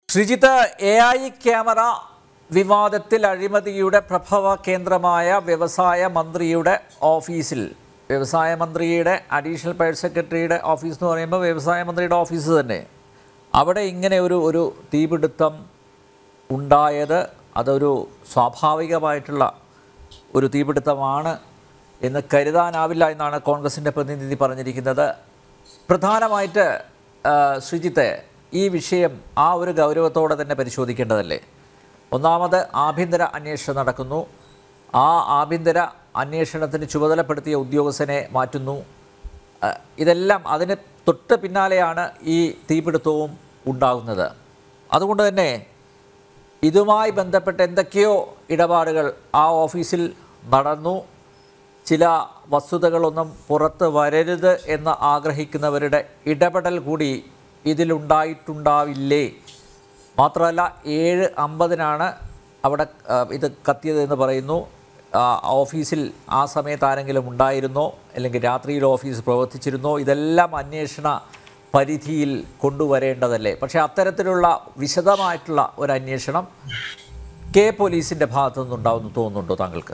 Sreejith A I camera വിവാദത്തിൽ അഴിമതിയുടെ പ്രഭവ കേന്ദ്രമായ വ്യവസായ മന്ത്രിയുടെ ഓഫീസിൽ വ്യവസായ മന്ത്രിയുടെ അഡീഷണൽ പ്രൈവറ്റ് സെക്രട്ടറിയുടെ ഓഫീസ് എന്ന് പറയുമ്പോൾ വ്യവസായ മന്ത്രിയുടെ ഓഫീസ് തന്നെ അവിടെ ഇങ്ങനെ ഒരു ഒരു തീപിടുത്തം ഉണ്ടായത് അതൊരു സ്വാഭാവികമായിട്ടുള്ള ഒരു തീപിടുത്തമാണ് എന്ന് കരുതാനാവില്ല എന്നാണ് കോൺഗ്രസിൻ്റെ പ്രതിനിധി പറഞ്ഞിരിക്കുന്നത് പ്രധാനമായിട്ട് ആ, ശ്രീജിത്തെ ഈ വിഷയം ആ ഒരു ഗൗരവത്തോടെ തന്നെ പരിശോധിക്കേണ്ടതല്ലേ ഒന്നാമത് ആഭ്യന്തര അന്വേഷണം നടക്കുന്നു ആ ആഭ്യന്തര അന്വേഷണത്തിന് ചുമതലപ്പെടുത്തിയ ഉദ്യോഗസ്ഥനെ മാറ്റുന്നു ആ, ഇതെല്ലാം അതിന് തൊട്ട് പിന്നാലെയാണ് ഈ തീപിടുത്തവും ഉണ്ടാകുന്നത് അതുകൊണ്ട് തന്നെ ഇതുമായി ബന്ധപ്പെട്ട് എന്തൊക്കെയോ ഇടപാടുകൾ ആ ഓഫീസിൽ നടന്നു ചില വസ്തുതകളൊന്നും പുറത്ത് വരരുത് എന്ന് ആഗ്രഹിക്കുന്നവരുടെ ഇടപെടൽ കൂടി ഇതിലുണ്ടായിട്ടുണ്ടാവില്ലേ മാത്രമല്ല ഏഴ് അമ്പതിനാണ് അവിടെ ആ, ഇത് കത്തിയത് എന്ന് പറയുന്നു ആ, ഓഫീസിൽ ആ സമയത്ത് ആരെങ്കിലും ഉണ്ടായിരുന്നോ അല്ലെങ്കിൽ രാത്രിയിൽ ഓഫീസ് പ്രവർത്തിച്ചിരുന്നോ ഇതെല്ലാം അന്വേഷണ പരിധിയിൽ കൊണ്ടുവരേണ്ടതല്ലേ പക്ഷേ അത്തരത്തിലുള്ള വിശദമായിട്ടുള്ള ഒരു അന്വേഷണം കെ പോലീസിൻ്റെ ഭാഗത്തു നിന്നുണ്ടാവുമെന്ന് തോന്നുന്നുണ്ടോ താങ്കൾക്ക്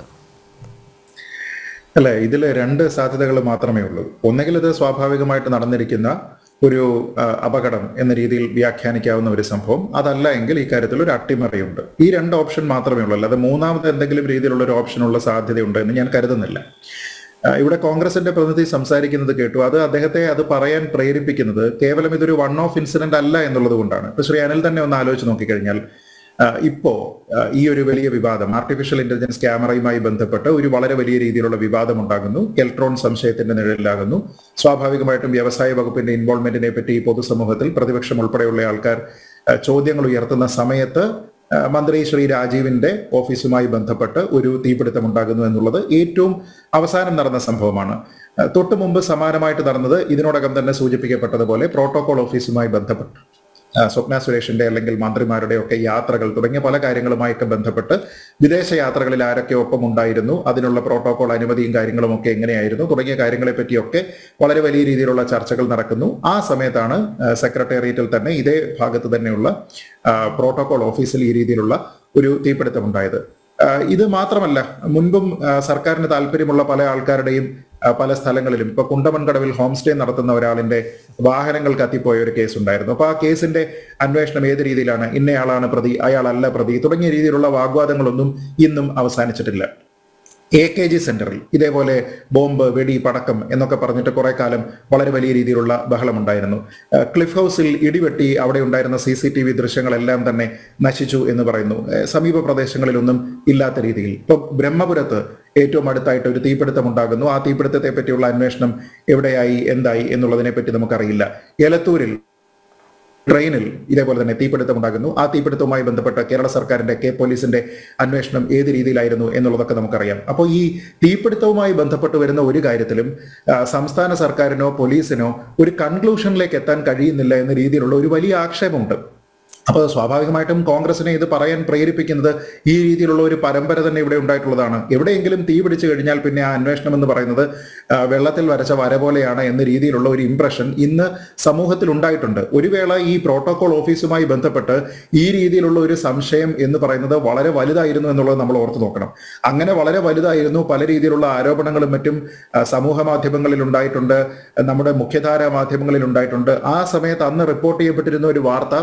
അല്ല ഇതിൽ രണ്ട് സാധ്യതകൾ മാത്രമേ ഉള്ളൂ ഒന്നുകിൽ ഇത് സ്വാഭാവികമായിട്ട് നടന്നിരിക്കുന്ന ഒരു ആ, അപകടം എന്ന രീതിയിൽ വ്യാഖ്യാനിക്കാവുന്ന ഒരു സംഭവം അതല്ല എങ്കിൽ ഈ കാര്യത്തിൽ ഒരു അട്ടിമറിയുണ്ട് ഈ രണ്ട് ഓപ്ഷൻ മാത്രമേ ഉള്ളൂ അല്ലാതെ മൂന്നാമത് എന്തെങ്കിലും രീതിയിലുള്ള ഒരു ഓപ്ഷനുള്ള സാധ്യതയുണ്ട് എന്ന് ഞാൻ കരുതുന്നില്ല ആ, ഇവിടെ കോൺഗ്രസിന്റെ പ്രതിനിധി സംസാരിക്കുന്നത് കേട്ടു അത് അദ്ദേഹത്തെ അത് പറയാൻ പ്രേരിപ്പിക്കുന്നത് കേവലം ഇതൊരു വൺ ഓഫ് ഇൻസിഡന്റ് അല്ല എന്നുള്ളത് കൊണ്ടാണ് ഇപ്പൊ ശ്രീ അനിൽ തന്നെ ഒന്ന് ആലോചിച്ച് നോക്കിക്കഴിഞ്ഞാൽ ആ, ഇപ്പോ ആ, ഈ ഒരു വലിയ വിവാദം ആർട്ടിഫിഷ്യൽ ഇന്റലിജൻസ് ക്യാമറയുമായി ബന്ധപ്പെട്ട് ഒരു വളരെ വലിയ രീതിയിലുള്ള വിവാദം ഉണ്ടാകുന്നു കെൽട്രോൺ സംശയത്തിന്റെ നിഴലിലാകുന്നു സ്വാഭാവികമായിട്ടും വ്യവസായ വകുപ്പിന്റെ ഇൻവോൾവ്മെന്റിനെ പറ്റി പൊതുസമൂഹത്തിൽ പ്രതിപക്ഷം ഉൾപ്പെടെയുള്ള ആൾക്കാർ ആ, ചോദ്യങ്ങൾ ഉയർത്തുന്ന സമയത്ത് ആ, മന്ത്രി ശ്രീ രാജീവിന്റെ ഓഫീസുമായി ബന്ധപ്പെട്ട് ഒരു തീപിടുത്തം ഉണ്ടാകുന്നു എന്നുള്ളത് ഏറ്റവും അവസാനം നടന്ന സംഭവമാണ് ആ, തൊട്ടു മുമ്പ് സമാനമായിട്ട് നടന്നത് ഇതിനോടകം തന്നെ സൂചിപ്പിക്കപ്പെട്ടതുപോലെ പ്രോട്ടോകോൾ ഓഫീസുമായി ബന്ധപ്പെട്ട് ആ, സ്വപ്ന സുരേഷിന്റെ അല്ലെങ്കിൽ മന്ത്രിമാരുടെ ഒക്കെ യാത്രകൾ തുടങ്ങിയ പല കാര്യങ്ങളുമായൊക്കെ ബന്ധപ്പെട്ട് വിദേശ യാത്രകളിൽ ആരൊക്കെ ഒപ്പം ഉണ്ടായിരുന്നു അതിനുള്ള പ്രോട്ടോകോൾ അനുമതിയും കാര്യങ്ങളും ഒക്കെ എങ്ങനെയായിരുന്നു തുടങ്ങിയ കാര്യങ്ങളെ പറ്റിയൊക്കെ വളരെ വലിയ രീതിയിലുള്ള ചർച്ചകൾ നടക്കുന്നു ആ സമയത്താണ് ആ, സെക്രട്ടേറിയറ്റിൽ തന്നെ ഇതേ ഭാഗത്ത് തന്നെയുള്ള ആ, പ്രോട്ടോകോൾ ഓഫീസിൽ ഈ രീതിയിലുള്ള ഒരു തീപിടുത്തം ഉണ്ടായത് ആ, ഇത് മാത്രമല്ല മുൻപും ആ, സർക്കാരിന് താല്പര്യമുള്ള പല ആൾക്കാരുടെയും ആ, പല സ്ഥലങ്ങളിലും ഇപ്പൊ കുണ്ടമൺകടവിൽ ഹോം സ്റ്റേ നടത്തുന്ന ഒരാളിന്റെ വാഹനങ്ങൾ കത്തിപ്പോയ ഒരു കേസ് ഉണ്ടായിരുന്നു അപ്പൊ ആ കേസിന്റെ അന്വേഷണം ഏത് രീതിയിലാണ് ഇന്നയാളാണ് പ്രതി അയാളല്ല പ്രതി തുടങ്ങിയ രീതിയിലുള്ള വാഗ്വാദങ്ങളൊന്നും ഇന്നും അവസാനിച്ചിട്ടില്ല എ കെ ജി സെന്ററിൽ ഇതേപോലെ ബോംബ് വെടി പടക്കം എന്നൊക്കെ പറഞ്ഞിട്ട് കുറെ കാലം വളരെ വലിയ രീതിയിലുള്ള ബഹളമുണ്ടായിരുന്നു ആ, ക്ലിഫ് ഹൗസിൽ ഇടിവെട്ടി അവിടെ ഉണ്ടായിരുന്ന സി സി ടി വി ദൃശ്യങ്ങളെല്ലാം തന്നെ നശിച്ചു എന്ന് പറയുന്നു ആ, സമീപ പ്രദേശങ്ങളിലൊന്നും ഇല്ലാത്ത രീതിയിൽ ഇപ്പൊ ബ്രഹ്മപുരത്ത് ഏറ്റവും അടുത്തായിട്ട് ഒരു തീപിടുത്തം ഉണ്ടാകുന്നു ആ തീപിടുത്തത്തെ പറ്റിയുള്ള അന്വേഷണം എവിടെയായി എന്തായി എന്നുള്ളതിനെ പറ്റി നമുക്കറിയില്ല എലത്തൂരിൽ ട്രെയിനിൽ ഇതേപോലെ തന്നെ തീപിടുത്തം ഉണ്ടാകുന്നു ആ തീപിടുത്തവുമായി ബന്ധപ്പെട്ട കേരള സർക്കാരിന്റെ കെ പോലീസിന്റെ അന്വേഷണം ഏത് രീതിയിലായിരുന്നു എന്നുള്ളതൊക്കെ നമുക്കറിയാം അപ്പോൾ ഈ തീപിടുത്തവുമായി ബന്ധപ്പെട്ട് വരുന്ന ഒരു കാര്യത്തിലും ആ, സംസ്ഥാന സർക്കാരിനോ പോലീസിനോ ഒരു കൺക്ലൂഷനിലേക്ക് എത്താൻ കഴിയുന്നില്ല എന്ന രീതിയിലുള്ള ഒരു വലിയ ആക്ഷേപമുണ്ട് അപ്പോൾ സ്വാഭാവികമായിട്ടും കോൺഗ്രസിനെ ഇത് പറയാൻ പ്രേരിപ്പിക്കുന്നത് ഈ രീതിയിലുള്ള ഒരു പരമ്പര തന്നെ ഇവിടെ ഉണ്ടായിട്ടുള്ളതാണ് എവിടെയെങ്കിലും തീ പിടിച്ചു കഴിഞ്ഞാൽ പിന്നെ ആ അന്വേഷണം എന്ന് പറയുന്നത് ആ, വെള്ളത്തിൽ വരച്ച വര പോലെയാണ് എന്ന രീതിയിലുള്ള ഒരു ഇംപ്രഷൻ ഇന്ന് സമൂഹത്തിൽ ഉണ്ടായിട്ടുണ്ട് ഒരു വേള ഈ പ്രോട്ടോകോൾ ഓഫീസുമായി ബന്ധപ്പെട്ട് ഈ രീതിയിലുള്ള ഒരു സംശയം എന്ന് പറയുന്നത് വളരെ വലുതായിരുന്നു എന്നുള്ളത് നമ്മൾ ഓർത്ത് നോക്കണം അങ്ങനെ വളരെ വലുതായിരുന്നു പല രീതിയിലുള്ള ആരോപണങ്ങളും മറ്റും ആ, സമൂഹ മാധ്യമങ്ങളിൽ ഉണ്ടായിട്ടുണ്ട് നമ്മുടെ മുഖ്യധാരാ മാധ്യമങ്ങളിൽ ഉണ്ടായിട്ടുണ്ട് ആ സമയത്ത് അന്ന് റിപ്പോർട്ട് ചെയ്യപ്പെട്ടിരുന്ന ഒരു വാർത്ത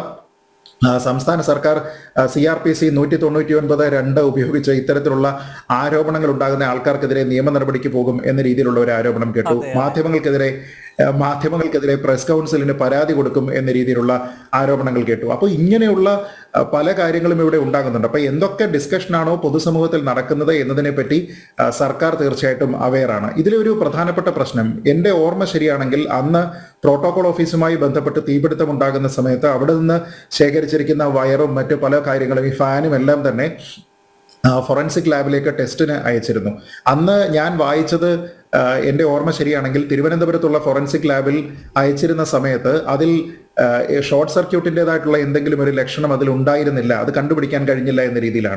ആ, സംസ്ഥാന സർക്കാർ സി ആർ പി സി നൂറ്റി തൊണ്ണൂറ്റി ഒൻപത് രണ്ട് ഉപയോഗിച്ച് ഇത്തരത്തിലുള്ള ആരോപണങ്ങൾ ഉണ്ടാകുന്ന ആൾക്കാർക്കെതിരെ നിയമ നടപടിക്ക് പോകും എന്ന രീതിയിലുള്ള ഒരു ആരോപണം കേട്ടു മാധ്യമങ്ങൾക്കെതിരെ ആ, മാധ്യമങ്ങൾക്കെതിരെ പ്രസ് കൗൺസിലിന് പരാതി കൊടുക്കും എന്ന രീതിയിലുള്ള ആരോപണങ്ങൾ കേട്ടു അപ്പോൾ ഇങ്ങനെയുള്ള ആ, പല കാര്യങ്ങളും ഇവിടെ ഉണ്ടാകുന്നുണ്ട് അപ്പൊ എന്തൊക്കെ ഡിസ്കഷനാണോ പൊതുസമൂഹത്തിൽ നടക്കുന്നത് എന്നതിനെ പറ്റി ആ, സർക്കാർ തീർച്ചയായിട്ടും അവെയറാണ് ഇതിലെ ഒരു പ്രധാനപ്പെട്ട പ്രശ്നം എന്റെ ഓർമ്മ ശരിയാണെങ്കിൽ അന്ന് പ്രോട്ടോകോൾ ഓഫീസുമായി ബന്ധപ്പെട്ട് തീപിടുത്തം ഉണ്ടാകുന്ന സമയത്ത് അവിടെ നിന്ന് ശേഖരിച്ചിരിക്കുന്ന വയറും മറ്റു പല കാര്യങ്ങളും ഈ ഫാനും എല്ലാം തന്നെ ഫോറൻസിക് ലാബിലേക്ക് ടെസ്റ്റിന് അയച്ചിരുന്നു അന്ന് ഞാൻ വായിച്ചത് ആ, എൻ്റെ ഓർമ്മ ശരിയാണെങ്കിൽ തിരുവനന്തപുരത്തുള്ള ഫോറൻസിക് ലാബിൽ അയച്ചിരുന്ന സമയത്ത് അതിൽ ഷോർട്ട് സർക്യൂട്ടിൻ്റെതായിട്ടുള്ള എന്തെങ്കിലും ഒരു ലക്ഷണം അതിൽ ഉണ്ടായിരുന്നില്ല അത് കണ്ടുപിടിക്കാൻ കഴിഞ്ഞില്ല എന്ന രീതിയിലാണ്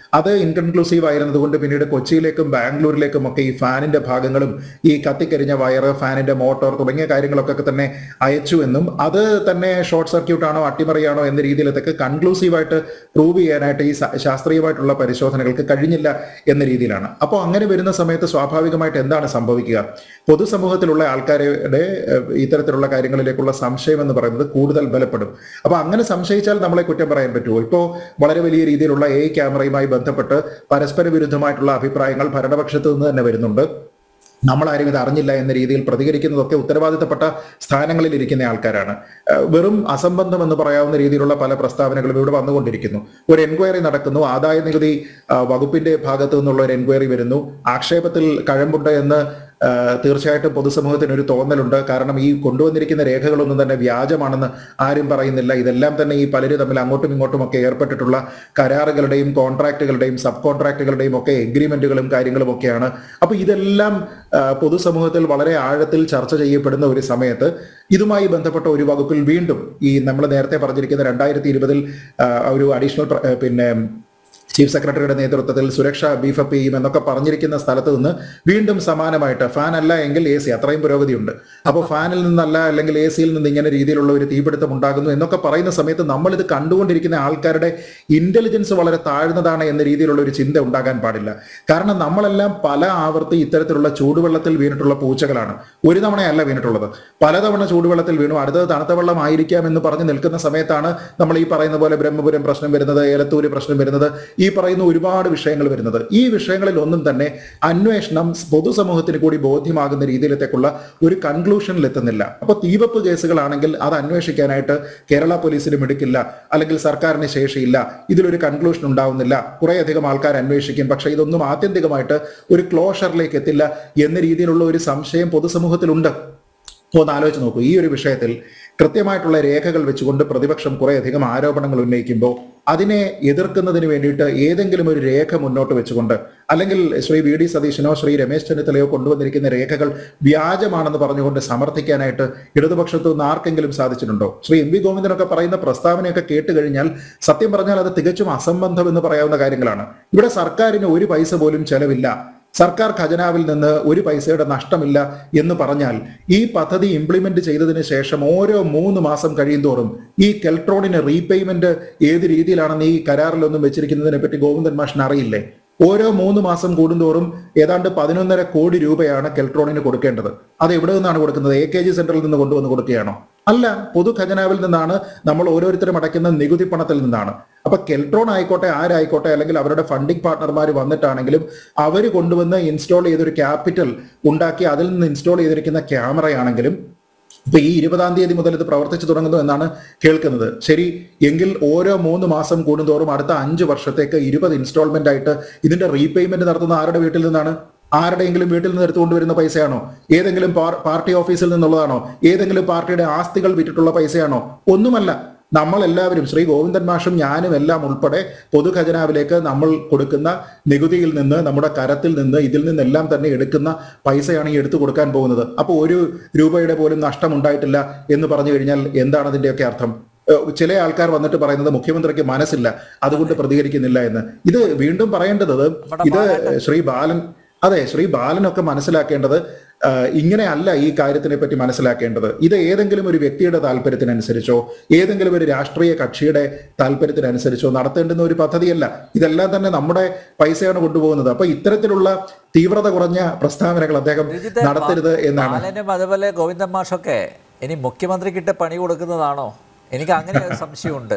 അത് ഇൻകൺക്ലൂസീവ് ആയിരുന്നതുകൊണ്ട് പിന്നീട് കൊച്ചിയിലേക്കും ബാംഗ്ലൂരിലേക്കും ഒക്കെ ഈ ഫാനിന്റെ ഭാഗങ്ങളും ഈ കത്തിക്കരിഞ്ഞ വയറ് ഫാനിന്റെ മോട്ടോർ തുടങ്ങിയ കാര്യങ്ങളൊക്കെ തന്നെ അയച്ചു എന്നും അത് തന്നെ ഷോർട്ട് സർക്യൂട്ട് ആണോ അട്ടിമറിയാണോ എന്ന രീതിയിലൊക്കെ കൺക്ലൂസീവ് ആയിട്ട് പ്രൂവ് ചെയ്യാനായിട്ട് ഈ സ- ശാസ്ത്രീയമായിട്ടുള്ള പരിശോധനകൾക്ക് കഴിഞ്ഞില്ല എന്ന രീതിയിലാണ് അപ്പോൾ അങ്ങനെ വരുന്ന സമയത്ത് സ്വാഭാവികമായിട്ട് എന്താണ് സംഭവിക്കുക പൊതുസമൂഹത്തിലുള്ള ആൾക്കാരുടെ ഏഹ്, ഇത്തരത്തിലുള്ള കാര്യങ്ങളിലേക്കുള്ള സംശയം എന്ന് പറയുന്നത് കൂടുതൽ ബലപ്പെടും അപ്പൊ അങ്ങനെ സംശയിച്ചാൽ നമ്മളെ കുറ്റം പറയാൻ പറ്റുമോ ഇപ്പോൾ വളരെ വലിയ രീതിയിലുള്ള എ ക്യാമറയുമായി ബന്ധപ്പെട്ട് പരസ്പര വിരുദ്ധമായിട്ടുള്ള അഭിപ്രായങ്ങൾ ഭരണപക്ഷത്ത് നിന്ന് തന്നെ വരുന്നുണ്ട് നമ്മളാരും ഇത് അറിഞ്ഞില്ല എന്ന രീതിയിൽ പ്രതികരിക്കുന്നതൊക്കെ ഉത്തരവാദിത്തപ്പെട്ട സ്ഥാനങ്ങളിൽ ഇരിക്കുന്ന ആൾക്കാരാണ് ഏഹ് വെറും അസംബന്ധം എന്ന് പറയാവുന്ന രീതിയിലുള്ള പല പ്രസ്താവനകളും ഇവിടെ വന്നുകൊണ്ടിരിക്കുന്നു ഒരു എൻക്വയറി നടക്കുന്നു ആദായ നികുതി ആ, വകുപ്പിന്റെ ഭാഗത്തു നിന്നുള്ള ഒരു എൻക്വയറി വരുന്നു ആക്ഷേപത്തിൽ കഴമ്പുണ്ട് എന്ന് ആ, തീർച്ചയായിട്ടും പൊതുസമൂഹത്തിന് ഒരു തോന്നലുണ്ട് കാരണം ഈ കൊണ്ടുവന്നിരിക്കുന്ന രേഖകളൊന്നും തന്നെ വ്യാജമാണെന്ന് ആരും പറയുന്നില്ല ഇതെല്ലാം തന്നെ ഈ പലരും തമ്മിൽ അങ്ങോട്ടും ഇങ്ങോട്ടും ഒക്കെ ഏർപ്പെട്ടിട്ടുള്ള കരാറുകളുടെയും കോൺട്രാക്റ്റുകളുടെയും സബ് കോൺട്രാക്റ്റുകളുടെയും ഒക്കെ എഗ്രിമെന്റുകളും കാര്യങ്ങളും ഒക്കെയാണ് അപ്പൊ ഇതെല്ലാം ആ, പൊതുസമൂഹത്തിൽ വളരെ ആഴത്തിൽ ചർച്ച ചെയ്യപ്പെടുന്ന ഒരു സമയത്ത് ഇതുമായി ബന്ധപ്പെട്ട ഒരു വകുപ്പിൽ വീണ്ടും ഈ നമ്മൾ നേരത്തെ പറഞ്ഞിരിക്കുന്ന രണ്ടായിരത്തി ഇരുപതിൽ ഒരു അഡീഷണൽ പ്ര- ആ, പിന്നെ ചീഫ് സെക്രട്ടറിയുടെ നേതൃത്വത്തിൽ സുരക്ഷ ബീഫപ്പ് ചെയ്യും എന്നൊക്കെ പറഞ്ഞിരിക്കുന്ന സ്ഥലത്ത് നിന്ന് വീണ്ടും സമാനമായിട്ട് ഫാൻ അല്ല എങ്കിൽ എ സി അത്രയും പുരോഗതിയുണ്ട് അപ്പോൾ ഫാനിൽ നിന്നല്ല അല്ലെങ്കിൽ എ സിയിൽ നിന്ന് ഇങ്ങനെ രീതിയിലുള്ള ഒരു തീപിടുത്തം ഉണ്ടാകുന്നു എന്നൊക്കെ പറയുന്ന സമയത്ത് നമ്മൾ ഇത് കണ്ടുകൊണ്ടിരിക്കുന്ന ആൾക്കാരുടെ ഇന്റലിജൻസ് വളരെ താഴ്ന്നതാണ് എന്ന രീതിയിലുള്ള ഒരു ചിന്ത ഉണ്ടാകാൻ പാടില്ല കാരണം നമ്മളെല്ലാം പല ആവർത്തി ഇത്തരത്തിലുള്ള ചൂടുവെള്ളത്തിൽ വീണിട്ടുള്ള പൂച്ചകളാണ് ഒരു തവണയല്ല വീണിട്ടുള്ളത് പലതവണ ചൂടുവെള്ളത്തിൽ വീണു അടുത്തത് തണുത്ത വെള്ളം ആയിരിക്കാം എന്ന് പറഞ്ഞ് നിൽക്കുന്ന സമയത്താണ് നമ്മൾ ഈ പറയുന്ന പോലെ ബ്രഹ്മപുരം പ്രശ്നം വരുന്നത് ഏലത്തൂര് പ്രശ്നം വരുന്നത് ഈ പറയുന്ന ഒരുപാട് വിഷയങ്ങൾ വരുന്നത് ഈ വിഷയങ്ങളിൽ ഒന്നും തന്നെ അന്വേഷണം പൊതുസമൂഹത്തിന് കൂടി ബോധ്യമാകുന്ന രീതിയിലത്തേക്കുള്ള ഒരു കൺക്ലൂഷനിൽ എത്തുന്നില്ല അപ്പൊ തീവപ്പ് കേസുകളാണെങ്കിൽ അത് അന്വേഷിക്കാനായിട്ട് കേരള പോലീസിന് മിടുക്കില്ല അല്ലെങ്കിൽ സർക്കാരിന് ശേഷിയില്ല ഇതിലൊരു കൺക്ലൂഷൻ ഉണ്ടാവുന്നില്ല കുറേയധികം ആൾക്കാർ അന്വേഷിക്കും പക്ഷേ ഇതൊന്നും ആത്യന്തികമായിട്ട് ഒരു ക്ലോഷറിലേക്ക് എത്തില്ല എന്ന രീതിയിലുള്ള ഒരു സംശയം പൊതുസമൂഹത്തിലുണ്ട് അപ്പോൾ ഒന്ന് ആലോചിച്ച് നോക്കൂ ഈ ഒരു വിഷയത്തിൽ കൃത്യമായിട്ടുള്ള രേഖകൾ വെച്ചുകൊണ്ട് പ്രതിപക്ഷം കുറേയധികം ആരോപണങ്ങൾ ഉന്നയിക്കുമ്പോൾ അതിനെ എതിർക്കുന്നതിന് വേണ്ടിയിട്ട് ഏതെങ്കിലും ഒരു രേഖ മുന്നോട്ട് വെച്ചുകൊണ്ട് അല്ലെങ്കിൽ ശ്രീ വി ഡി സതീശനോ ശ്രീ രമേശ് ചെന്നിത്തലയോ കൊണ്ടുവന്നിരിക്കുന്ന രേഖകൾ വ്യാജമാണെന്ന് പറഞ്ഞുകൊണ്ട് സമർത്ഥിക്കാനായിട്ട് ഇടതുപക്ഷത്ത് നിന്ന് ആർക്കെങ്കിലും സാധിച്ചിട്ടുണ്ടോ ശ്രീ എം വി ഗോവിന്ദനൊക്കെ പറയുന്ന പ്രസ്താവനയൊക്കെ കേട്ട് കഴിഞ്ഞാൽ സത്യം പറഞ്ഞാൽ അത് തികച്ചും അസംബന്ധം എന്ന് പറയാവുന്ന കാര്യങ്ങളാണ് ഇവിടെ സർക്കാരിന് ഒരു പൈസ പോലും ചെലവില്ല സർക്കാർ ഖജനാവിൽ നിന്ന് ഒരു പൈസയുടെ നഷ്ടമില്ല എന്ന് പറഞ്ഞാൽ ഈ പദ്ധതി ഇംപ്ലിമെന്റ് ചെയ്തതിന് ശേഷം ഓരോ മൂന്ന് മാസം കഴിയുന്തോറും ഈ കെൽട്രോണിന് റീപേയ്മെന്റ് ഏത് രീതിയിലാണെന്ന് ഈ കരാറിലൊന്നും വെച്ചിരിക്കുന്നതിനെ പറ്റി ഗോവിന്ദൻ മാഷിന് അറിയില്ലേ ഓരോ മൂന്ന് മാസം കൂടുന്തോറും ഏതാണ്ട് പതിനൊന്നര കോടി രൂപയാണ് കെൽട്രോണിന് കൊടുക്കേണ്ടത് അത് എവിടെ നിന്നാണ് കൊടുക്കുന്നത് എ കെ ജി സെന്ററിൽ നിന്ന് കൊണ്ടുവന്ന് കൊടുക്കുകയാണോ അല്ല പൊതു ഖജനാവിൽ നിന്നാണ് നമ്മൾ ഓരോരുത്തരും അടയ്ക്കുന്ന നികുതി പണത്തിൽ നിന്നാണ് അപ്പൊ കെൽട്രോൺ ആയിക്കോട്ടെ ആരായിക്കോട്ടെ അല്ലെങ്കിൽ അവരുടെ ഫണ്ടിങ് പാർട്ണർമാർ വന്നിട്ടാണെങ്കിലും അവർ കൊണ്ടുവന്ന് ഇൻസ്റ്റാൾ ചെയ്തൊരു ക്യാപിറ്റൽ ഉണ്ടാക്കി അതിൽ നിന്ന് ഇൻസ്റ്റാൾ ചെയ്തിരിക്കുന്ന ക്യാമറയാണെങ്കിലും ഇപ്പൊ ഈ ഇരുപതാം തീയതി മുതൽ ഇത് പ്രവർത്തിച്ചു തുടങ്ങുന്നു എന്നാണ് കേൾക്കുന്നത് ശരി എങ്കിൽ ഓരോ മൂന്ന് മാസം കൂടുന്തോറും അടുത്ത അഞ്ച് വർഷത്തേക്ക് ഇരുപത് ഇൻസ്റ്റാൾമെന്റ് ആയിട്ട് ഇതിന്റെ റീപേയ്മെന്റ് നടത്തുന്ന ആരുടെ വീട്ടിൽ നിന്നാണ് ആരുടെയെങ്കിലും വീട്ടിൽ നിന്ന് എടുത്തുകൊണ്ട് വരുന്ന പൈസയാണോ ഏതെങ്കിലും പാർ- പാർട്ടി ഓഫീസിൽ നിന്നുള്ളതാണോ ഏതെങ്കിലും പാർട്ടിയുടെ ആസ്തികൾ വിറ്റിട്ടുള്ള പൈസയാണോ ഒന്നുമല്ല നമ്മൾ എല്ലാവരും ശ്രീ ഗോവിന്ദൻ മാഷും ഞാനും എല്ലാം ഉൾപ്പെടെ പൊതുഖജനാവിലേക്ക് നമ്മൾ കൊടുക്കുന്ന നികുതിയിൽ നിന്ന് നമ്മുടെ കരത്തിൽ നിന്ന് ഇതിൽ നിന്നെല്ലാം തന്നെ എടുക്കുന്ന പൈസയാണ് ഈ എടുത്തു കൊടുക്കാൻ പോകുന്നത് അപ്പോൾ ഒരു രൂപയുടെ പോലും നഷ്ടം ഉണ്ടായിട്ടില്ല എന്ന് പറഞ്ഞു കഴിഞ്ഞാൽ എന്താണ് അതിന്റെയൊക്കെ അർത്ഥം ഏഹ് ചില ആൾക്കാർ വന്നിട്ട് പറയുന്നത് മുഖ്യമന്ത്രിക്ക് മനസ്സില്ല അതുകൊണ്ട് പ്രതികരിക്കുന്നില്ല എന്ന് ഇത് വീണ്ടും പറയേണ്ടത് ഇത് ശ്രീ ബാലൻ അതെ ശ്രീ ബാലനൊക്കെ മനസ്സിലാക്കേണ്ടത് ആഹ് ഇങ്ങനെയല്ല ഈ കാര്യത്തിനെ പറ്റി മനസ്സിലാക്കേണ്ടത് ഇത് ഏതെങ്കിലും ഒരു വ്യക്തിയുടെ താല്പര്യത്തിനനുസരിച്ചോ ഏതെങ്കിലും ഒരു രാഷ്ട്രീയ കക്ഷിയുടെ താല്പര്യത്തിനനുസരിച്ചോ നടത്തേണ്ടുന്ന ഒരു പദ്ധതിയല്ല ഇതെല്ലാം തന്നെ നമ്മുടെ പൈസയാണ് കൊണ്ടുപോകുന്നത് അപ്പൊ ഇത്തരത്തിലുള്ള തീവ്രത കുറഞ്ഞ പ്രസ്താവനകൾ അദ്ദേഹം രഞ്ജിത്തെ, നടത്തരുത് എന്നാണ് ബാലനും അതുപോലെ ഗോവിന്ദൻ മാഷൊക്കെ ഇനി മുഖ്യമന്ത്രിക്കിട്ട് പണി കൊടുക്കുന്നതാണോ എനിക്ക് അങ്ങനെ ഒരു സംശയമുണ്ട്